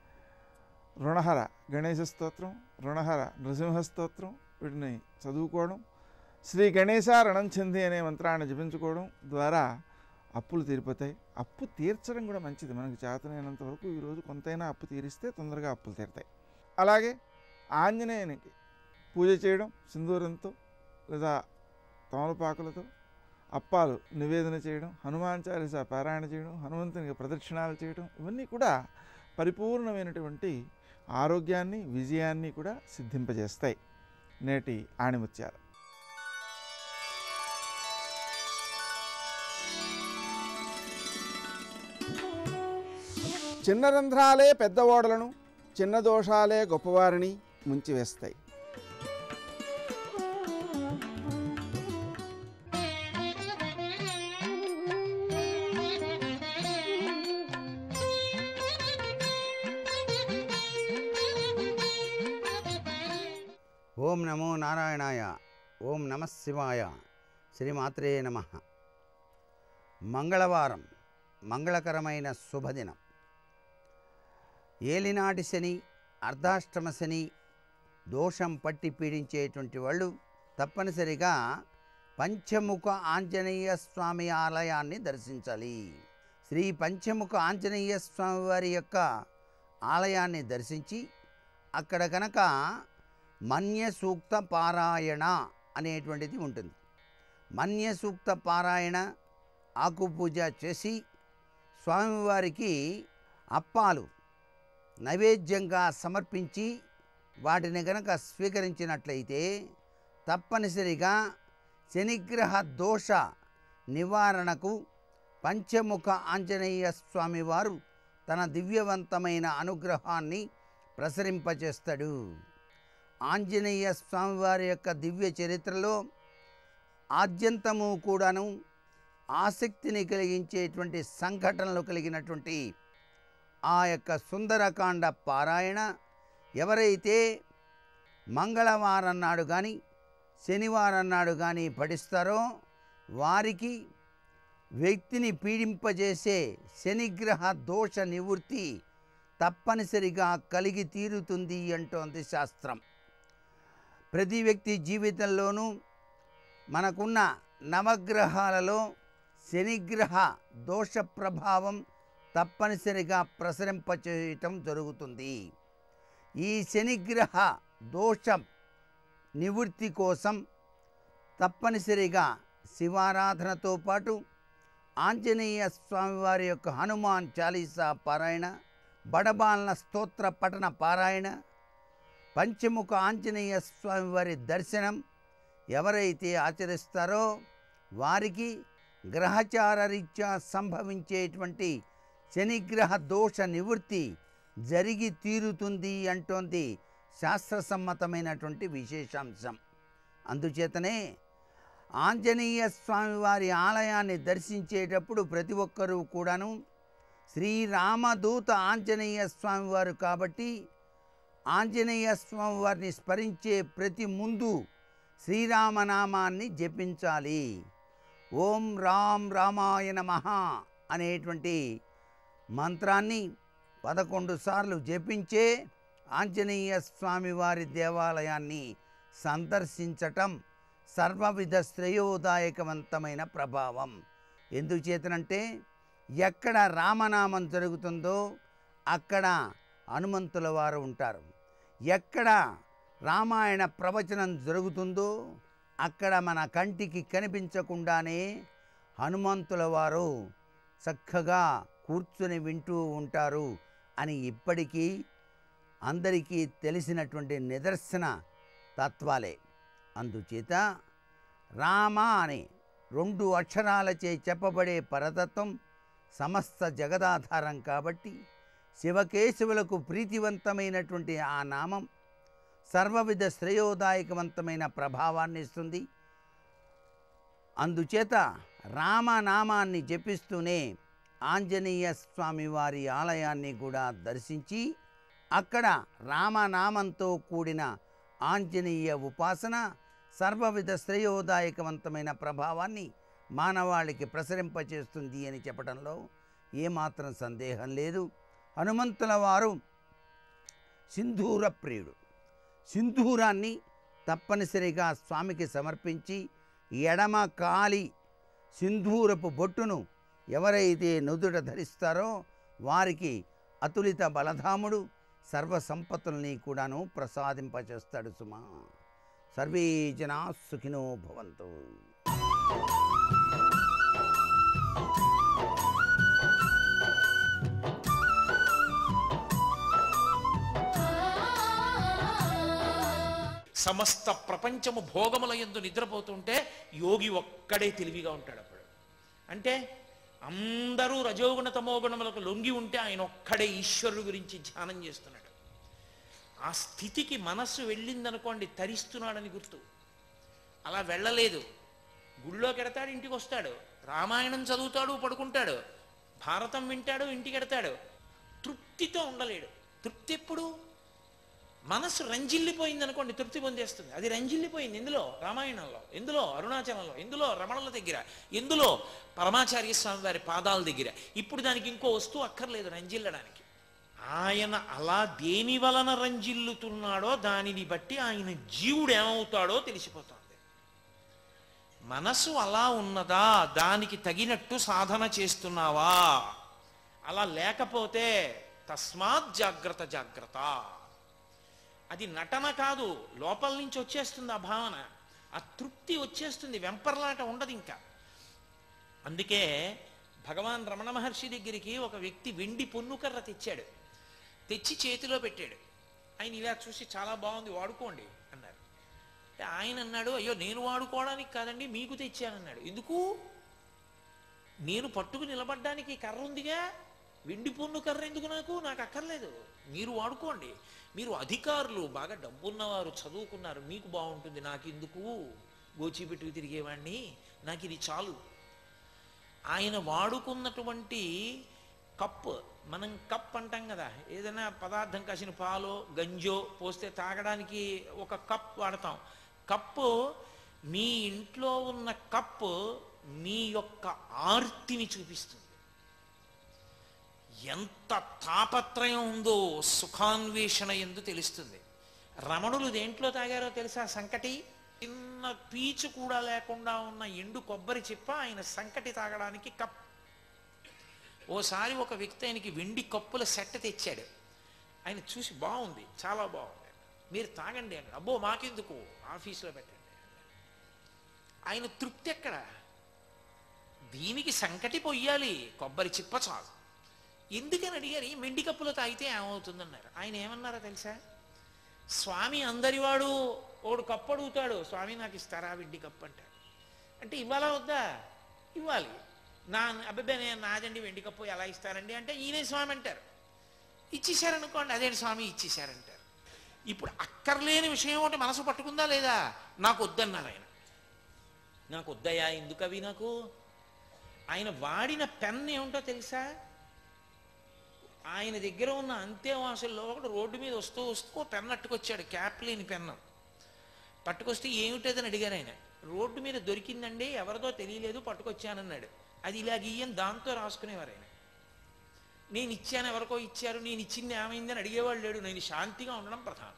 రుణహర గణేశ స్తోత్రం రుణహర నృసింహ స్తోత్రం వీటిని చదువుకోవడం శ్రీ గణేశ రణం చెంది అనే మంత్రాన్ని జపించుకోవడం ద్వారా అప్పులు తీరిపోతాయి అప్పు తీర్చడం కూడా మంచిది మనకు చేతనైనంత వరకు ఈరోజు కొంతైనా అప్పు తీరిస్తే తొందరగా అప్పులు తీరుతాయి అలాగే ఆంజనేయునికి పూజ చేయడం సింధూరంతో లేదా తమలపాకులతో అప్పాలు నివేదన చేయడం హనుమాన్ చాలీసా పారాయణ చేయడం హనుమంతునికి ప్రదక్షిణాలు చేయడం ఇవన్నీ కూడా పరిపూర్ణమైనటువంటి ఆరోగ్యాన్ని విజయాన్ని కూడా సిద్ధింపజేస్తాయి నేటి ఆణిముత్యాలు చిన్న రంధ్రాలే పెద్ద ఓడలను చిన్న దోషాలే గొప్పవారిని ముంచివేస్తాయి ఓం నమో నారాయణాయ ఓం నమ శివాయ శ్రీమాత్రే నమ మంగళవారం మంగళకరమైన శుభదినం ఏలినాటి శని అర్ధాష్టమ శని దోషం పట్టి పీడించేటువంటి వాళ్ళు తప్పనిసరిగా పంచముఖ ఆంజనేయ స్వామి ఆలయాన్ని దర్శించాలి శ్రీ పంచముఖ ఆంజనేయ స్వామి వారి యొక్క ఆలయాన్ని దర్శించి అక్కడ కనుక మన్య సూక్త పారాయణ అనేటువంటిది ఉంటుంది మన్య సూక్త పారాయణ ఆకుపూజ చేసి స్వామివారికి అప్పాలు నైవేద్యంగా సమర్పించి వాటిని గనక స్వీకరించినట్లయితే తప్పనిసరిగా శనిగ్రహ దోష నివారణకు పంచముఖ ఆంజనేయ స్వామివారు తన దివ్యవంతమైన అనుగ్రహాన్ని ప్రసరింపచేస్తాడు ఆంజనేయ స్వామివారి యొక్క దివ్య చరిత్రలో ఆద్యంతము కూడాను ఆసక్తిని కలిగించేటువంటి సంఘటనలు కలిగినటువంటి ఆ యొక్క సుందరకాండ పారాయణ ఎవరైతే మంగళవారం నాడు కానీ శనివారం నాడు కానీ పఠిస్తారో వారికి వ్యక్తిని పీడింపజేసే శనిగ్రహ దోష నివృత్తి తప్పనిసరిగా కలిగి తీరుతుంది అంటోంది శాస్త్రం ప్రతి వ్యక్తి జీవితంలోనూ మనకున్న నవగ్రహాలలో శనిగ్రహ దోష ప్రభావం తప్పనిసరిగా ప్రసరింపచేయటం జరుగుతుంది ఈ శనిగ్రహ దోషం నివృత్తి కోసం తప్పనిసరిగా శివారాధనతో పాటు ఆంజనేయ స్వామివారి యొక్క హనుమాన్ చాలీసా పారాయణ బడబాలన స్తోత్ర పఠన పారాయణ పంచముఖ ఆంజనేయ స్వామివారి దర్శనం ఎవరైతే ఆచరిస్తారో వారికి గ్రహచార రీత్యా సంభవించేటువంటి శనిగ్రహ దోష నివృత్తి జరిగి తీరుతుంది అంటోంది శాస్త్రసమ్మతమైనటువంటి విశేషాంశం అందుచేతనే ఆంజనేయ స్వామి వారి ఆలయాన్ని దర్శించేటప్పుడు ప్రతి ఒక్కరూ కూడాను శ్రీరామదూత ఆంజనేయ స్వామి వారు కాబట్టి ఆంజనేయ స్వామి వారిని స్మరించే ప్రతి ముందు శ్రీరామనామాన్ని జపించాలి ఓం రామ్ రామాయ నమః అనేటువంటి మంత్రాన్ని పదకొండు సార్లు జపించే ఆంజనేయ స్వామి వారి దేవాలయాన్ని సందర్శించటం సర్వవిధ శ్రేయోదాయకవంతమైన ప్రభావం ఎందుచేతనంటే ఎక్కడ రామనామం జరుగుతుందో అక్కడ హనుమంతుల వారు ఉంటారు ఎక్కడ రామాయణ ప్రవచనం జరుగుతుందో అక్కడ మన కంటికి కనిపించకుండానే హనుమంతుల వారు చక్కగా కూర్చుని వింటూ ఉంటారు అని ఇప్పటికీ అందరికీ తెలిసినటువంటి నిదర్శన తత్వాలే అందుచేత రామ అనే రెండు అక్షరాలచే చెప్పబడే పరతత్వం సమస్త జగదాధారం కాబట్టి శివకేశవులకు ప్రీతివంతమైనటువంటి ఆ నామం సర్వవిధ శ్రేయోదాయకవంతమైన ప్రభావాన్ని ఇస్తుంది అందుచేత రామనామాన్ని జపిస్తూనే ఆంజనేయ స్వామి వారి ఆలయాన్ని కూడా దర్శించి అక్కడ రామనామంతో కూడిన ఆంజనేయ ఉపాసన సర్వవిధ శ్రేయోదాయకవంతమైన ప్రభావాన్ని మానవాళికి ప్రసరింపచేస్తుంది అని చెప్పడంలో ఏమాత్రం సందేహం లేదు హనుమంతుల వారు సింధూర ప్రియుడు సింధూరాన్ని తప్పనిసరిగా స్వామికి సమర్పించి ఎడమ కాలి సింధూరపు బొట్టును ఎవరైతే నుదుట ధరిస్తారో వారికి అతులిత బలధాముడు సర్వ సంపత్తుల్ని కూడాను ప్రసాదింపచేస్తాడు సుమా సర్వే జనా సుఖినో భవంతు సమస్త ప్రపంచము భోగముల ఎందు నిద్రపోతుంటే యోగి ఒక్కడే తెలివిగా ఉంటాడు అప్పుడు అంటే అందరూ రజోగుణ తమోగుణములకు లొంగి ఉంటే ఆయన ఒక్కడే ఈశ్వరుడు గురించి ధ్యానం చేస్తున్నాడు ఆ స్థితికి మనస్సు వెళ్ళిందనుకోండి తరిస్తున్నాడని గుర్తు అలా వెళ్ళలేదు గుళ్ళోకి ఎడతాడు ఇంటికి వస్తాడు రామాయణం చదువుతాడు పడుకుంటాడు భారతం వింటాడు ఇంటికి ఎడతాడు తృప్తితో ఉండలేడు తృప్తి ఎప్పుడు మనసు రంజిల్లిపోయింది అనుకోండి తృప్తి పొందేస్తుంది అది రంజిల్లిపోయింది ఎందులో రామాయణంలో ఎందులో అరుణాచలంలో ఎందులో రమణుల దగ్గర ఎందులో పరమాచార్య స్వామి వారి పాదాల దగ్గర ఇప్పుడు దానికి ఇంకో వస్తువు అక్కర్లేదు రంజిల్లడానికి ఆయన అలా దేని వలన రంజిల్లుతున్నాడో దానిని బట్టి ఆయన జీవుడు ఏమవుతాడో తెలిసిపోతుంది మనసు అలా ఉన్నదా దానికి తగినట్టు సాధన చేస్తున్నావా అలా లేకపోతే తస్మాత్ జాగ్రత్త జాగ్రత్త అది నటన కాదు లోపల నుంచి వచ్చేస్తుంది ఆ భావన ఆ తృప్తి వచ్చేస్తుంది వెంపర్లాట ఉండదు ఇంకా అందుకే భగవాన్ రమణ మహర్షి దగ్గరికి ఒక వ్యక్తి వెండి పొన్నుకర్ర తెచ్చాడు తెచ్చి చేతిలో పెట్టాడు ఆయన ఇలా చూసి చాలా బాగుంది వాడుకోండి అన్నారు అంటే ఆయన అన్నాడు అయ్యో నేను వాడుకోవడానికి కాదండి మీకు తెచ్చానన్నాడు ఎందుకు నేను పట్టుకు నిలబడ్డానికి కర్ర ఉందిగా వెండి పొన్ను కర్ర ఎందుకు నాకు నాకు అక్కర్లేదు మీరు వాడుకోండి మీరు అధికారులు బాగా డబ్బున్నవారు చదువుకున్నారు మీకు బాగుంటుంది నాకు ఎందుకు గోచిపెట్టుకు తిరిగేవాడిని నాకు ఇది చాలు ఆయన వాడుకున్నటువంటి కప్ మనం కప్ అంటాం కదా ఏదైనా పదార్థం కాసిన పాలో గంజో పోస్తే తాగడానికి ఒక కప్ వాడతాం కప్పు మీ ఇంట్లో ఉన్న కప్పు మీ యొక్క ఆర్తిని చూపిస్తుంది ఎంత తాపత్రయం ఉందో సుఖాన్వేషణ ఎందు తెలుస్తుంది రమణులు దేంట్లో తాగారో తెలుసా సంకటి చిన్న పీచు కూడా లేకుండా ఉన్న ఎండు కొబ్బరి చిప్ప ఆయన సంకటి తాగడానికి కప్ ఓసారి ఒక వ్యక్తి ఆయనకి వెండి కప్పుల సెట్ తెచ్చాడు ఆయన చూసి బాగుంది చాలా బాగుంది మీరు తాగండి అని అబ్బో మాకెందుకు ఆఫీసులో పెట్టండి ఆయన తృప్తి ఎక్కడ దీనికి సంకటి పొయ్యాలి కొబ్బరి చిప్ప చాలు ఎందుకని అడిగారు ఈ మెండి కప్పులో తాగితే ఏమవుతుందన్నారు ఆయన ఏమన్నారో తెలుసా స్వామి అందరివాడు ఓడు కప్పు అడుగుతాడు స్వామి నాకు ఇస్తారా వెండి కప్పు అంటాడు అంటే ఇవ్వాలా వద్దా ఇవ్వాలి నా అబ్బాయి నేను నాదండి వెండి కప్పు ఎలా ఇస్తారండి అంటే ఈయనే స్వామి అంటారు ఇచ్చేశారనుకోండి అదేంటి స్వామి ఇచ్చేశారంటారు ఇప్పుడు అక్కర్లేని విషయం ఒకటి మనసు పట్టుకుందా లేదా నాకు వద్దన్నారు ఆయన నాకు వద్దయా ఎందుకు అవి నాకు ఆయన వాడిన పెన్ ఏమిటో తెలుసా ఆయన దగ్గర ఉన్న అంతేవాసుల్లో ఒకడు రోడ్డు మీద వస్తూ వస్తూ ఓ పెన్ అట్టుకొచ్చాడు క్యాప్ లేని పెన్ను పట్టుకొస్తే ఏమిటదని అడిగారు ఆయన రోడ్డు మీద దొరికిందండి ఎవరిదో తెలియలేదు పట్టుకొచ్చానన్నాడు అది ఇలా గీయని దాంతో రాసుకునేవారు ఆయన నేను ఇచ్చాను ఎవరికో ఇచ్చారు నేను ఇచ్చింది ఏమైందని అడిగేవాళ్ళు లేడు నేను శాంతిగా ఉండడం ప్రధానం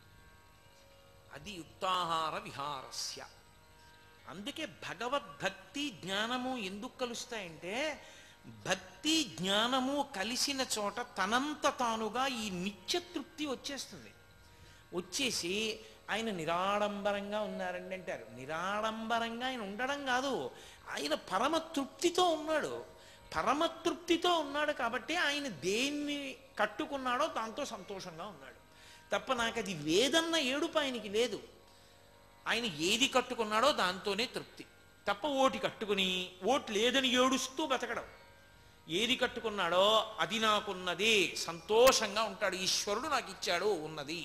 అది యుక్తాహార విహారస్య అందుకే భగవద్భక్తి జ్ఞానము ఎందుకు కలుస్తాయంటే భక్తి జ్ఞానము కలిసిన చోట తనంత తానుగా ఈ నిత్య తృప్తి వచ్చేస్తుంది వచ్చేసి ఆయన నిరాడంబరంగా ఉన్నారండి అంటారు నిరాడంబరంగా ఆయన ఉండడం కాదు ఆయన పరమ తృప్తితో ఉన్నాడు పరమ తృప్తితో ఉన్నాడు కాబట్టి ఆయన దేన్ని కట్టుకున్నాడో దాంతో సంతోషంగా ఉన్నాడు తప్ప నాకు అది లేదన్న ఏడుపు ఆయనకి లేదు ఆయన ఏది కట్టుకున్నాడో దాంతోనే తృప్తి తప్ప ఓటి కట్టుకుని ఓటు లేదని ఏడుస్తూ బతకడం ఏది కట్టుకున్నాడో అది నాకున్నది సంతోషంగా ఉంటాడు ఈశ్వరుడు నాకు ఇచ్చాడు ఉన్నది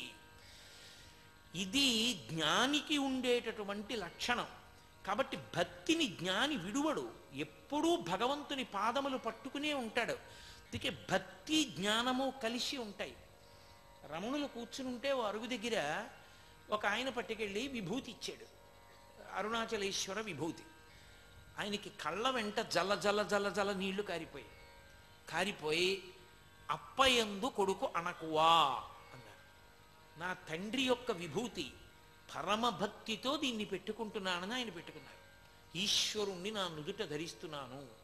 ఇది జ్ఞానికి ఉండేటటువంటి లక్షణం కాబట్టి భక్తిని జ్ఞాని విడువడు ఎప్పుడూ భగవంతుని పాదములు పట్టుకునే ఉంటాడు అందుకే భక్తి జ్ఞానము కలిసి ఉంటాయి రమణులు కూర్చుని ఉంటే ఓ అరుగు దగ్గర ఒక ఆయన పట్టుకెళ్ళి విభూతి ఇచ్చాడు అరుణాచలేశ్వర విభూతి ఆయనకి కళ్ళ వెంట జల జల జల జల నీళ్లు కారిపోయి కారిపోయి అప్పయందు కొడుకు అనకువా అన్నారు నా తండ్రి యొక్క విభూతి పరమభక్తితో దీన్ని పెట్టుకుంటున్నానని ఆయన పెట్టుకున్నారు ఈశ్వరుణ్ణి నా నుదుట ధరిస్తున్నాను అని.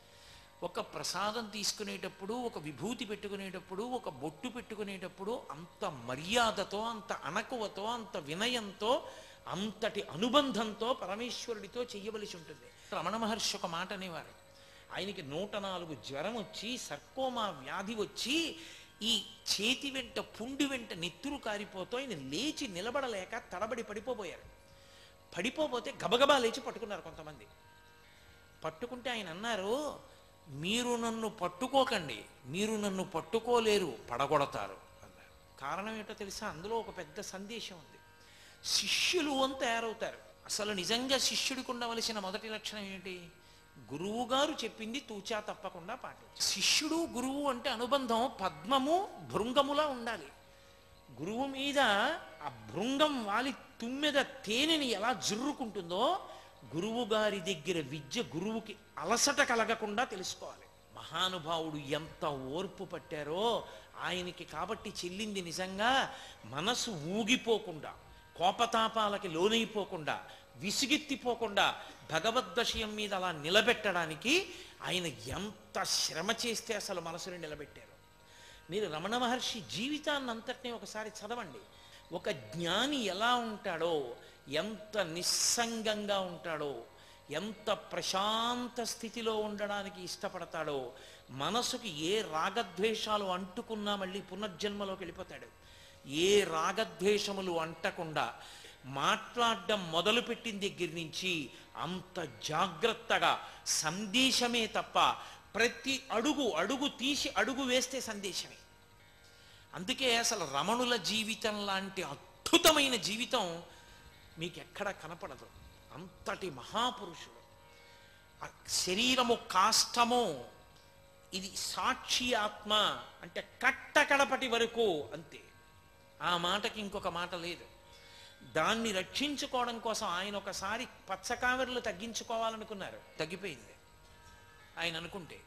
ఒక ప్రసాదం తీసుకునేటప్పుడు ఒక విభూతి పెట్టుకునేటప్పుడు ఒక బొట్టు పెట్టుకునేటప్పుడు అంత మర్యాదతో అంత అనకువతో అంత వినయంతో అంతటి అనుబంధంతో పరమేశ్వరుడితో చెయ్యవలసి ఉంటుంది రమణ మహర్షి ఒక మాట అనేవారు ఆయనకి నూట నాలుగు జ్వరం వచ్చి సర్కోమా వ్యాధి వచ్చి ఈ చేతి వెంట పుండి వెంట నెత్తురు కారిపోతూ ఆయన లేచి నిలబడలేక తడబడి పడిపోబోయారు పడిపోతే గబగబా లేచి పట్టుకున్నారు కొంతమంది పట్టుకుంటే ఆయన అన్నారు మీరు నన్ను పట్టుకోకండి మీరు నన్ను పట్టుకోలేరు పడగొడతారు అన్నారు కారణం ఏంటో తెలుసా అందులో ఒక పెద్ద సందేశం ఉంది శిష్యులు అని తయారవుతారు అసలు నిజంగా శిష్యుడికి ఉండవలసిన మొదటి లక్షణం ఏంటి గురువు గారు చెప్పింది తూచా తప్పకుండా పాటించు శిష్యుడు గురువు అంటే అనుబంధం పద్మము భృంగములా ఉండాలి గురువు మీద ఆ భృంగం వాలి తుమ్మెద తేనెని ఎలా జుర్రుకుంటుందో గురువు గారి దగ్గర విద్య గురువుకి అలసట కలగకుండా తెలుసుకోవాలి మహానుభావుడు ఎంత ఓర్పు పట్టారో ఆయనకి కాబట్టి చెల్లింది నిజంగా మనసు ఊగిపోకుండా కోపతాపాలకి లోనైపోకుండా విసిగెత్తిపోకుండా భగవద్విషయం మీద అలా నిలబెట్టడానికి ఆయన ఎంత శ్రమ చేస్తే అసలు మనసుని నిలబెట్టారు మీరు రమణ మహర్షి జీవితాన్ని అంతటినీ ఒకసారి చదవండి ఒక జ్ఞాని ఎలా ఉంటాడో ఎంత నిస్సంగంగా ఉంటాడో ఎంత ప్రశాంత స్థితిలో ఉండడానికి ఇష్టపడతాడో మనసుకి ఏ రాగద్వేషాలు అంటుకున్నా మళ్ళీ పునర్జన్మలోకి వెళ్ళిపోతాడు ఏ రాగద్వేషములు అంటకుండా మాట్లాడడం మొదలుపెట్టిన దగ్గర నుంచి అంత జాగ్రత్తగా సందేశమే తప్ప ప్రతి అడుగు అడుగు తీసి అడుగు వేస్తే సందేశమే అందుకే అసలు రమణుల జీవితం లాంటి అద్భుతమైన జీవితం మీకు ఎక్కడ కనపడదు అంతటి మహాపురుషుడు ఆ శరీరము కాష్టము ఇది సాక్షి ఆత్మ అంటే కట్టకడపటి వరకు అంతే ఆ మాటకి ఇంకొక మాట లేదు దాన్ని రక్షించుకోవడం కోసం ఆయన ఒకసారి పచ్చకామెరలు తగ్గించుకోవాలనుకున్నారు తగ్గిపోయింది ఆయన అనుకుంటే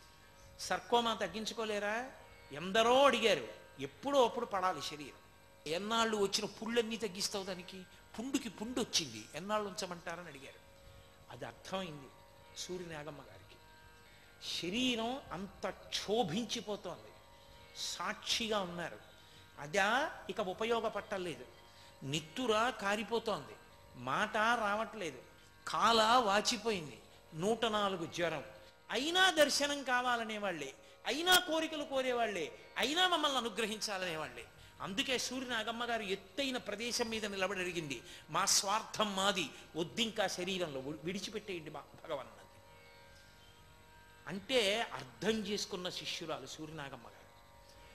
సర్కోమా తగ్గించుకోలేరా ఎందరో అడిగారు ఎప్పుడో అప్పుడు పడాలి శరీరం ఎన్నాళ్ళు వచ్చిన పుళ్ళన్నీ తగ్గిస్తావు దానికి పుండుకి పుండు వచ్చింది ఎన్నాళ్ళు ఉంచమంటారని అడిగారు అది అర్థమైంది సూర్యనాగమ్మ గారికి శరీరం అంత క్షోభించిపోతోంది సాక్షిగా ఉన్నారు అదా ఇక ఉపయోగపట్టలేదు నిత్తుర కారిపోతోంది మాట రావట్లేదు కాల వాచిపోయింది నూట నాలుగు జ్వరం అయినా దర్శనం కావాలనే వాళ్ళే అయినా కోరికలు కోరేవాళ్లే అయినా మమ్మల్ని అనుగ్రహించాలనేవాళ్లే అందుకే సూర్యనాగమ్మ గారు ఎత్తైన ప్రదేశం మీద నిలబడి అడిగింది మా స్వార్థం మాది వద్దింకా శరీరంలో వి- విడిచిపెట్టేయండి మా భగవన్ అన్నది అంటే అర్థం చేసుకున్న శిష్యురాలు సూర్యనాగమ్మ గారు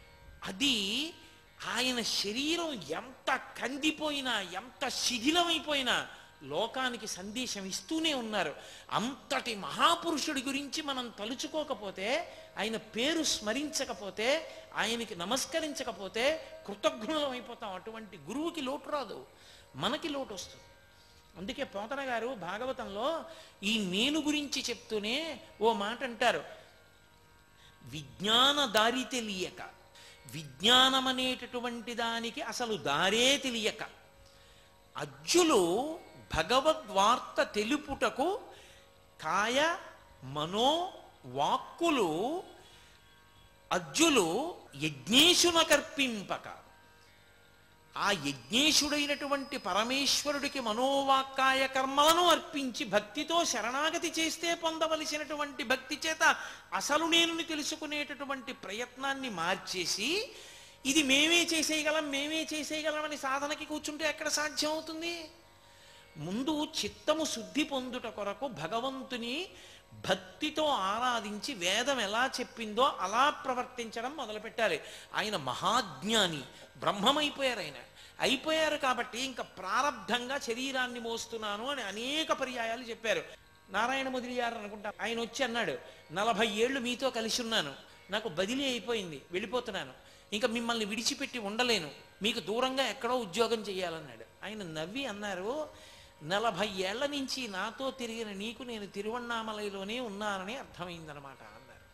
అది ఆయన శరీరం ఎంత కందిపోయినా ఎంత శిథిలమైపోయినా లోకానికి సందేశం ఇస్తూనే ఉన్నారు అంతటి మహాపురుషుడి గురించి మనం తలుచుకోకపోతే ఆయన పేరు స్మరించకపోతే ఆయనకి నమస్కరించకపోతే కృతజ్ఞులం అయిపోతాం అటువంటి గురువుకి లోటు రాదు మనకి లోటు వస్తుంది అందుకే పోతన గారు భాగవతంలో ఈ నేను గురించి చెప్తూనే ఓ మాట అంటారు విజ్ఞాన దారి తెలియక విజ్ఞానం అనేటటువంటి దానికి అసలు దారే తెలియక అజ్జులు భగవద్వార్త తెలుపుటకు కాయ మనో వాక్కులు అజ్జులు యజ్ఞేశున కర్పింపక ఆ యజ్ఞేశుడైనటువంటి పరమేశ్వరుడికి మనోవాక్కాయ కర్మలను అర్పించి భక్తితో శరణాగతి చేస్తే పొందవలసినటువంటి భక్తి చేత అసలు నేను తెలుసుకునేటటువంటి ప్రయత్నాన్ని మార్చేసి ఇది మేమే చేసేయగలం మేమే చేసేయగలమని సాధనకి కూర్చుంటే ఎక్కడ సాధ్యం అవుతుంది ముందు చిత్తము శుద్ధి పొందుట కొరకు భగవంతుని భక్తితో ఆరాధించి వేదం ఎలా చెప్పిందో అలా ప్రవర్తించడం మొదలుపెట్టాలి ఆయన మహాజ్ఞాని బ్రహ్మమైపోయారు ఆయన అయిపోయారు కాబట్టి ఇంకా ప్రారంధంగా శరీరాన్ని మోస్తున్నాను అని అనేక పర్యాయాలు చెప్పారు నారాయణ ముదిరియారు అనుకుంటా ఆయన వచ్చి అన్నాడు నలభై ఏళ్ళు మీతో కలిసి ఉన్నాను నాకు బదిలీ అయిపోయింది వెళ్ళిపోతున్నాను ఇంకా మిమ్మల్ని విడిచిపెట్టి ఉండలేను మీకు దూరంగా ఎక్కడో ఉద్యోగం చేయాలన్నాడు ఆయన నవ్వి అన్నారు నలభై ఏళ్ల నుంచి నాతో తిరిగిన నీకు నేను తిరువണ്ണామలైలోనే ఉన్నానని అర్థమైందనమాట అన్నారు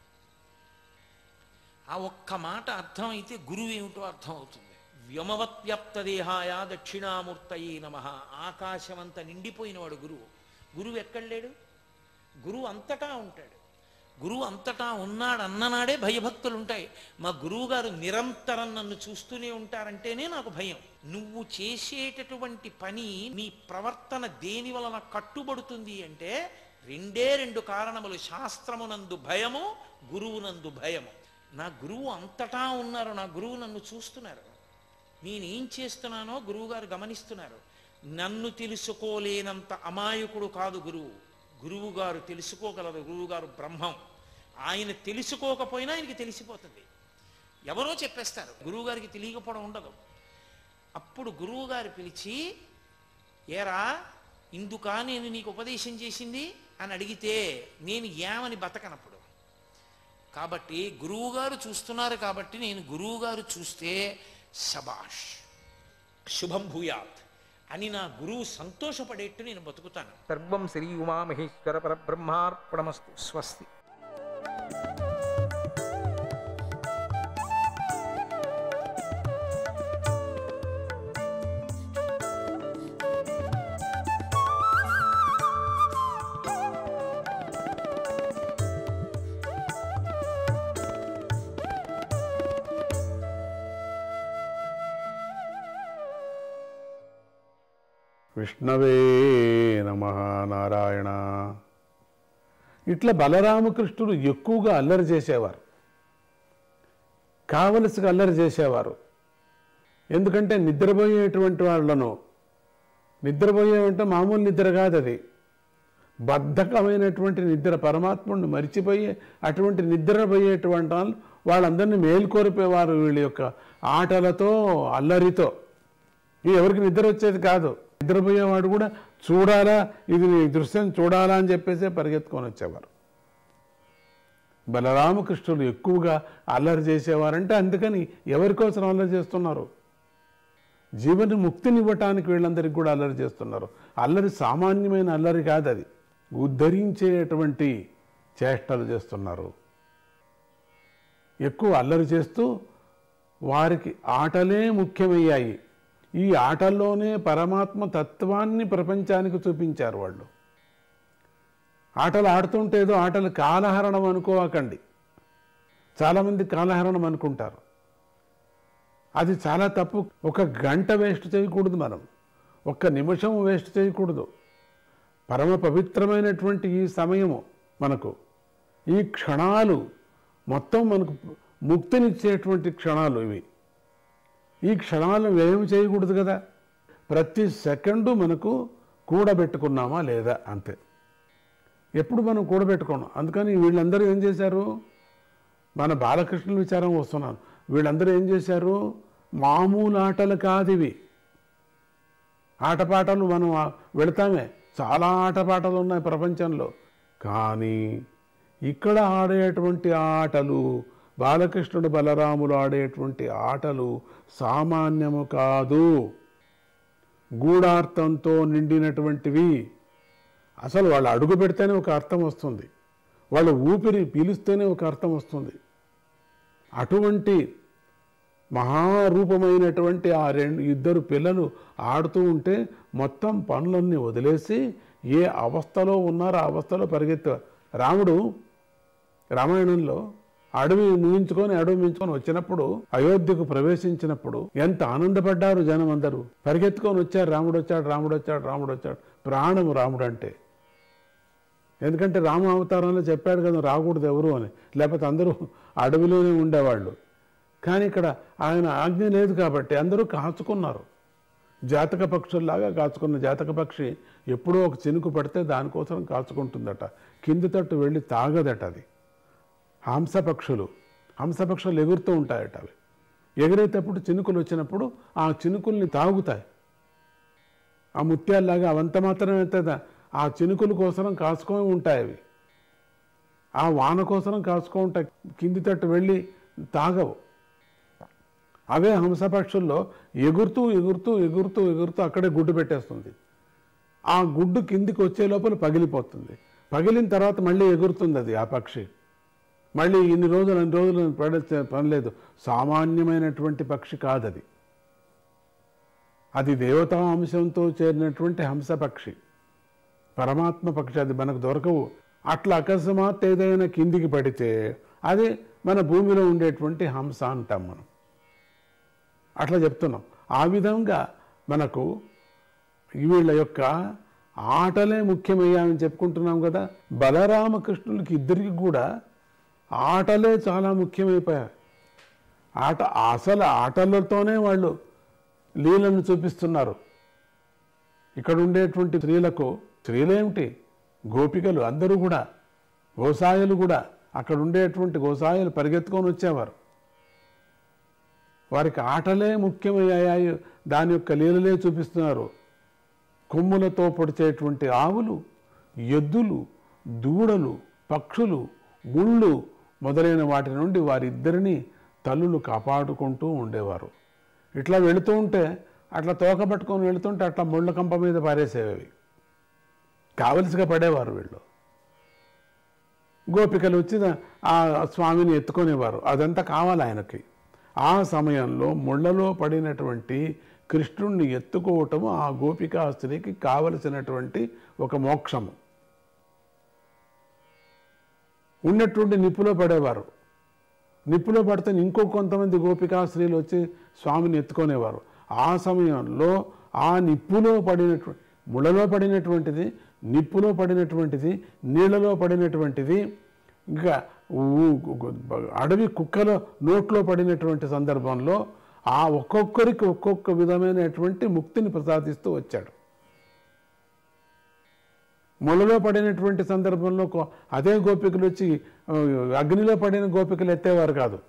ఆ ఒక్క మాట అర్థమైతే గురువు ఏమిటో అర్థమవుతుంది వ్యోమవత్వ్యాప్త దేహాయ దక్షిణామూర్తయే నమ ఆకాశమంత నిండిపోయినవాడు గురువు గురువు ఎక్కడ లేడు గురువు అంతటా ఉంటాడు గురువు అంతటా ఉన్నాడు అన్ననాడే భయభక్తులు ఉంటాయి మా గురువు గారు నిరంతరం నన్ను చూస్తూనే ఉంటారంటేనే నాకు భయం నువ్వు చేసేటటువంటి పని నీ ప్రవర్తన దేని వలన కట్టుబడుతుంది అంటే రెండే రెండు కారణములు శాస్త్రమునందు భయము గురువునందు భయము నా గురువు అంతటా ఉన్నారు నా గురువు నన్ను చూస్తున్నారు నేనేం చేస్తున్నానో గురువుగారు గమనిస్తున్నారు నన్ను తెలుసుకోలేనంత అమాయకుడు కాదు గురువు గురువు గారు తెలుసుకోగలరు గురువుగారు బ్రహ్మం ఆయన తెలుసుకోకపోయినా ఆయనకి తెలిసిపోతుంది ఎవరో చెప్పేస్తారు గురువుగారికి తెలియకపోవడం ఉండదు అప్పుడు గురువుగారు పిలిచి ఏరా ఇందుకా నేను నీకు ఉపదేశం చేసింది అని అడిగితే నేను ఏమని బతకనప్పుడు కాబట్టి గురువుగారు చూస్తున్నారు కాబట్టి నేను గురువుగారు చూస్తే శబాష్ శుభం భూయాత్ అని నా గురువు సంతోషపడేట్టు నేను బతుకుతాను సర్వం శ్రీ ఉమామహేశ్వర పరబ్రహ్మార్పణమస్తు స్వస్తి విష్ణవే నమ నారాయణ ఇట్లా బలరామకృష్ణుడు ఎక్కువగా అల్లరి చేసేవారు కావలసిగా అల్లరి చేసేవారు ఎందుకంటే నిద్రపోయేటువంటి వాళ్ళను నిద్రపోయేవంటే మామూలు నిద్ర కాదు అది బద్ధకమైనటువంటి నిద్ర పరమాత్ముడిని మరిచిపోయే అటువంటి నిద్రపోయేటువంటి వాళ్ళు వాళ్ళందరినీ మేల్కొరిపేవారు వీళ్ళ యొక్క ఆటలతో అల్లరితో ఇది ఎవరికి నిద్ర వచ్చేది కాదు నిద్రపోయేవాడు కూడా చూడాలా ఇది నీ దృశ్యం చూడాలా అని చెప్పేసి పరిగెత్తుకొని వచ్చేవారు బలరామకృష్ణులు ఎక్కువగా అల్లరి చేసేవారంటే అందుకని ఎవరి కోసం అల్లరి చేస్తున్నారు జీవన ముక్తినివ్వటానికి వీళ్ళందరికీ కూడా అల్లరి చేస్తున్నారు అల్లరి సామాన్యమైన అల్లరి కాదు అది ఉద్ధరించేటువంటి చేష్టలు చేస్తున్నారు ఎక్కువ అల్లరి చేస్తూ వారికి ఆటలే ముఖ్యమయ్యాయి ఈ ఆటల్లోనే పరమాత్మ తత్వాన్ని ప్రపంచానికి చూపించారు వాళ్ళు ఆటలు ఆడుతుంటే ఏదో ఆటలు కాలహరణం అనుకోవకండి చాలామంది కాలహరణం అనుకుంటారు అది చాలా తప్పు ఒక గంట వేస్ట్ చేయకూడదు మనం ఒక్క నిమిషం వేస్ట్ చేయకూడదు పరమ పవిత్రమైనటువంటి ఈ సమయము మనకు ఈ క్షణాలు మొత్తం మనకు ముక్తినిచ్చేటువంటి క్షణాలు ఇవి ఈ క్షణాలను వ్యయం చేయకూడదు కదా ప్రతి సెకండు మనకు కూడబెట్టుకున్నామా లేదా అంతే ఎప్పుడు మనం కూడబెట్టుకున్నాం అందుకని వీళ్ళందరూ ఏం చేశారు మన బాలకృష్ణుల విచారం వస్తున్నాను వీళ్ళందరూ ఏం చేశారు మామూలు ఆటలు కాదు ఇవి ఆటపాటలు మనం ఆ- వెళతామే చాలా ఆటపాటలు ఉన్నాయి ప్రపంచంలో కానీ ఇక్కడ ఆడేటువంటి ఆటలు బాలకృష్ణుడు బలరాములు ఆడేటువంటి ఆటలు సామాన్యము కాదు గూఢార్థంతో నిండినటువంటివి అసలు వాళ్ళు అడుగు పెడితేనే ఒక అర్థం వస్తుంది వాళ్ళ ఊపిరి పీలిస్తేనే ఒక అర్థం వస్తుంది అటువంటి మహారూపమైనటువంటి ఆ రెండు ఇద్దరు పిల్లలు ఆడుతూ ఉంటే మొత్తం పనులన్నీ వదిలేసి ఏ అవస్థలో ఉన్నారో ఆ అవస్థలో పరిగెత్త రాముడు రామాయణంలో అడవి ముగించుకొని అడవి మించుకొని వచ్చినప్పుడు అయోధ్యకు ప్రవేశించినప్పుడు ఎంత ఆనందపడ్డారు జనం అందరూ పరిగెత్తుకొని వచ్చారు రాముడు వచ్చాడు రాముడు వచ్చాడు రాముడు వచ్చాడు ప్రాణము రాముడు అంటే ఎందుకంటే రామ అవతారంలో చెప్పాడు కదా రాకూడదు ఎవరు అని లేకపోతే అందరూ అడవిలోనే ఉండేవాళ్ళు కానీ ఇక్కడ ఆయన ఆజ్ఞ లేదు కాబట్టి అందరూ కాచుకున్నారు జాతక పక్షుల్లాగా కాచుకున్న జాతక పక్షి ఎప్పుడో ఒక చినుకు పడితే దానికోసం కాచుకుంటుందట కింది తట్టు వెళ్ళి తాగదట అది హంస పక్షులు హంస పక్షులు ఎగురుతూ ఉంటాయట అవి ఎగిరేటప్పుడు చినుకులు వచ్చినప్పుడు ఆ చినుకుల్ని తాగుతాయి ఆ ముత్యాల్లాగా అవంత మాత్రమే అవుతుందా ఆ చినుకుల కోసం కాచుకొని ఉంటాయి అవి ఆ వాన కోసం కాచుకో ఉంటాయి కింది తట్టు వెళ్ళి తాగవు అవే హంసపక్షుల్లో ఎగురుతూ ఎగురుతూ ఎగురుతూ ఎగురుతూ అక్కడే గుడ్డు పెట్టేస్తుంది ఆ గుడ్డు కిందికి వచ్చే లోపల పగిలిపోతుంది పగిలిన తర్వాత మళ్ళీ ఎగురుతుంది అది ఆ పక్షి మళ్ళీ ఇన్ని రోజులు అన్ని రోజులు పడే పని లేదు సామాన్యమైనటువంటి పక్షి కాదది అది దేవతా అంశంతో చేరినటువంటి హంస పక్షి పరమాత్మ పక్షి అది మనకు దొరకవు అట్లా అకస్మాత్ ఏదైనా కిందికి పడితే అది మన భూమిలో ఉండేటువంటి హంస అంటాం మనం అట్లా చెప్తున్నాం ఆ విధంగా మనకు వీళ్ళ యొక్క ఆటలే ముఖ్యమయ్యామని చెప్పుకుంటున్నాం కదా బలరామకృష్ణులకి ఇద్దరికి కూడా ఆటలే చాలా ముఖ్యమైపోయాయి ఆట అసలు ఆటలతోనే వాళ్ళు లీలను చూపిస్తున్నారు ఇక్కడ ఉండేటువంటి స్త్రీలకు స్త్రీలేమిటి గోపికలు అందరూ కూడా గోసాయలు కూడా అక్కడ ఉండేటువంటి గోసాయలు పరిగెత్తుకొని వచ్చేవారు వారికి ఆటలే ముఖ్యమయ్యాయి దాని యొక్క లీలలే చూపిస్తున్నారు కొమ్ములతో పొడిచేటువంటి ఆవులు ఎద్దులు దూడలు పక్షులు ముళ్ళు మొదలైన వాటి నుండి వారిద్దరిని తల్లులు కాపాడుకుంటూ ఉండేవారు ఇట్లా వెళుతూ ఉంటే అట్లా తోక పట్టుకొని వెళుతుంటే అట్లా ముళ్ళ కంప మీద పారేసేవి కావలసిగా పడేవారు వీళ్ళు గోపికలు వచ్చి ఆ స్వామిని ఎత్తుకునేవారు అదంతా కావాలి ఆయనకి ఆ సమయంలో ముళ్ళలో పడినటువంటి కృష్ణుణ్ణి ఎత్తుకోవటము ఆ గోపికా స్త్రీకి కావలసినటువంటి ఒక మోక్షము ఉన్నటువంటి నిప్పులో పడేవారు నిప్పులో పడితే ఇంకో కొంతమంది గోపికా స్త్రీలు వచ్చి స్వామిని ఎత్తుకునేవారు ఆ సమయంలో ఆ నిప్పులో పడినటువంటి ముళ్ళలో పడినటువంటిది నిప్పులో పడినటువంటిది నీళ్ళలో పడినటువంటిది ఇంకా ఊ- అడవి కుక్కల నోట్లో పడినటువంటి సందర్భంలో ఆ ఒక్కొక్కరికి ఒక్కొక్క విధమైనటువంటి ముక్తిని ప్రసాదిస్తూ వచ్చాడు ముళ్ళలో పడినటువంటి సందర్భంలో కో- అదే గోపికలు వచ్చి ఆ, అగ్నిలో పడిన గోపికలు ఎత్తేవారు కాదు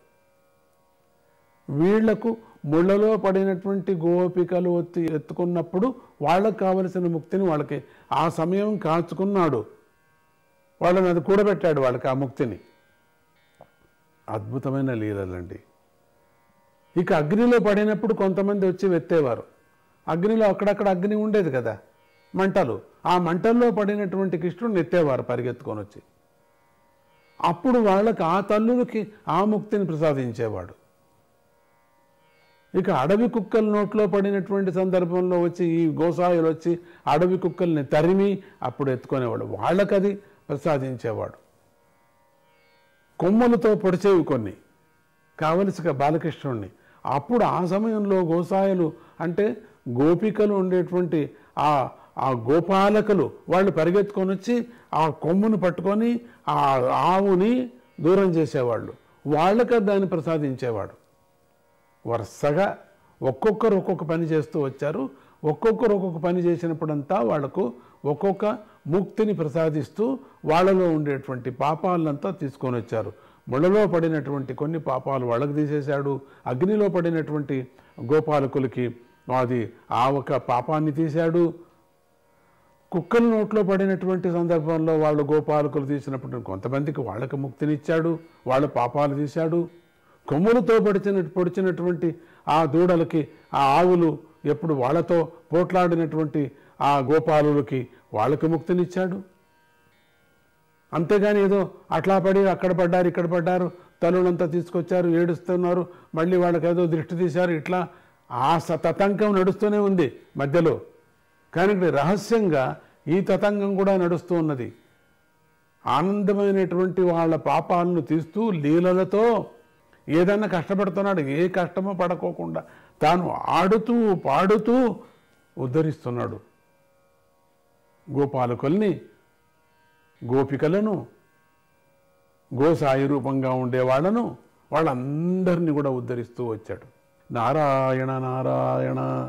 వీళ్లకు ముళ్ళలో పడినటువంటి గోపికలు వచ్చి ఎత్తుకున్నప్పుడు వాళ్ళకు కావలసిన ముక్తిని వాళ్ళకి ఆ సమయం కాచుకున్నాడు వాళ్ళని అది కూడబెట్టాడు వాళ్ళకి ఆ ముక్తిని అద్భుతమైన లీలలండి ఇక అగ్నిలో పడినప్పుడు కొంతమంది వచ్చి వెత్తేవారు అగ్నిలో అక్కడక్కడ అగ్ని ఉండేది కదా మంటలు ఆ మంటల్లో పడినటువంటి కృష్ణుడిని ఎత్తేవారు పరిగెత్తుకొని వచ్చి అప్పుడు వాళ్ళకి ఆ తల్లులకి ఆ ముక్తిని ప్రసాదించేవాడు ఇక అడవి కుక్కల నోట్లో పడినటువంటి సందర్భంలో వచ్చి ఈ గోసాయులు వచ్చి అడవి కుక్కల్ని తరిమి అప్పుడు ఎత్తుకునేవాడు వాళ్ళకది ప్రసాదించేవాడు కొమ్మలతో పొడిచేవి కొన్ని కావలసిగా బాలకృష్ణుణ్ణి అప్పుడు ఆ సమయంలో గోసాయలు అంటే గోపికలు ఉండేటువంటి ఆ ఆ గోపాలకులు వాళ్ళు పరిగెత్తుకొని వచ్చి ఆ కొమ్మును పట్టుకొని ఆ ఆవుని దూరం చేసేవాళ్ళు వాళ్ళకి దాన్ని ప్రసాదించేవాడు వరుసగా ఒక్కొక్కరు ఒక్కొక్క పని చేస్తూ వచ్చారు ఒక్కొక్కరు ఒక్కొక్క పని చేసినప్పుడంతా వాళ్లకు ఒక్కొక్క ముక్తిని ప్రసాదిస్తూ వాళ్ళలో ఉండేటువంటి పాపాలంతా తీసుకొని వచ్చారు ముళ్ళలో పడినటువంటి కొన్ని పాపాలు వాళ్ళకు తీసేశాడు అగ్నిలో పడినటువంటి గోపాలకులకి అది ఆ ఒక పాపాన్ని తీశాడు కుక్కల నోట్లో పడినటువంటి సందర్భంలో వాళ్ళు గోపాలకులు తీసినప్పుడు కొంతమందికి వాళ్ళకి ముక్తినిచ్చాడు వాళ్ళ పాపాలు తీశాడు కొమ్ములతో పడిచిన పొడిచినటువంటి ఆ దూడలకి ఆ ఆవులు ఎప్పుడు వాళ్ళతో పోట్లాడినటువంటి ఆ గోపాలులకి వాళ్ళకి ముక్తినిచ్చాడు అంతేగాని ఏదో అట్లా పడి అక్కడ పడ్డారు ఇక్కడ పడ్డారు తల్లులంతా తీసుకొచ్చారు ఏడుస్తున్నారు మళ్ళీ వాళ్ళకి ఏదో దృష్టి తీశారు ఇట్లా ఆ స- తతంకం నడుస్తూనే ఉంది మధ్యలో కానీ ఇక్కడ రహస్యంగా ఈ తతంగం కూడా నడుస్తూ ఉన్నది ఆనందమైనటువంటి వాళ్ళ పాపాలను తీస్తూ లీలలతో ఏదన్నా కష్టపడుతున్నాడు ఏ కష్టమో పడకోకుండా తాను ఆడుతూ పాడుతూ ఉద్ధరిస్తున్నాడు గోపాలకుల్ని గోపికలను గోసాయి రూపంగా ఉండేవాళ్లను వాళ్ళందరినీ కూడా ఉద్ధరిస్తూ వచ్చాడు నారాయణ నారాయణ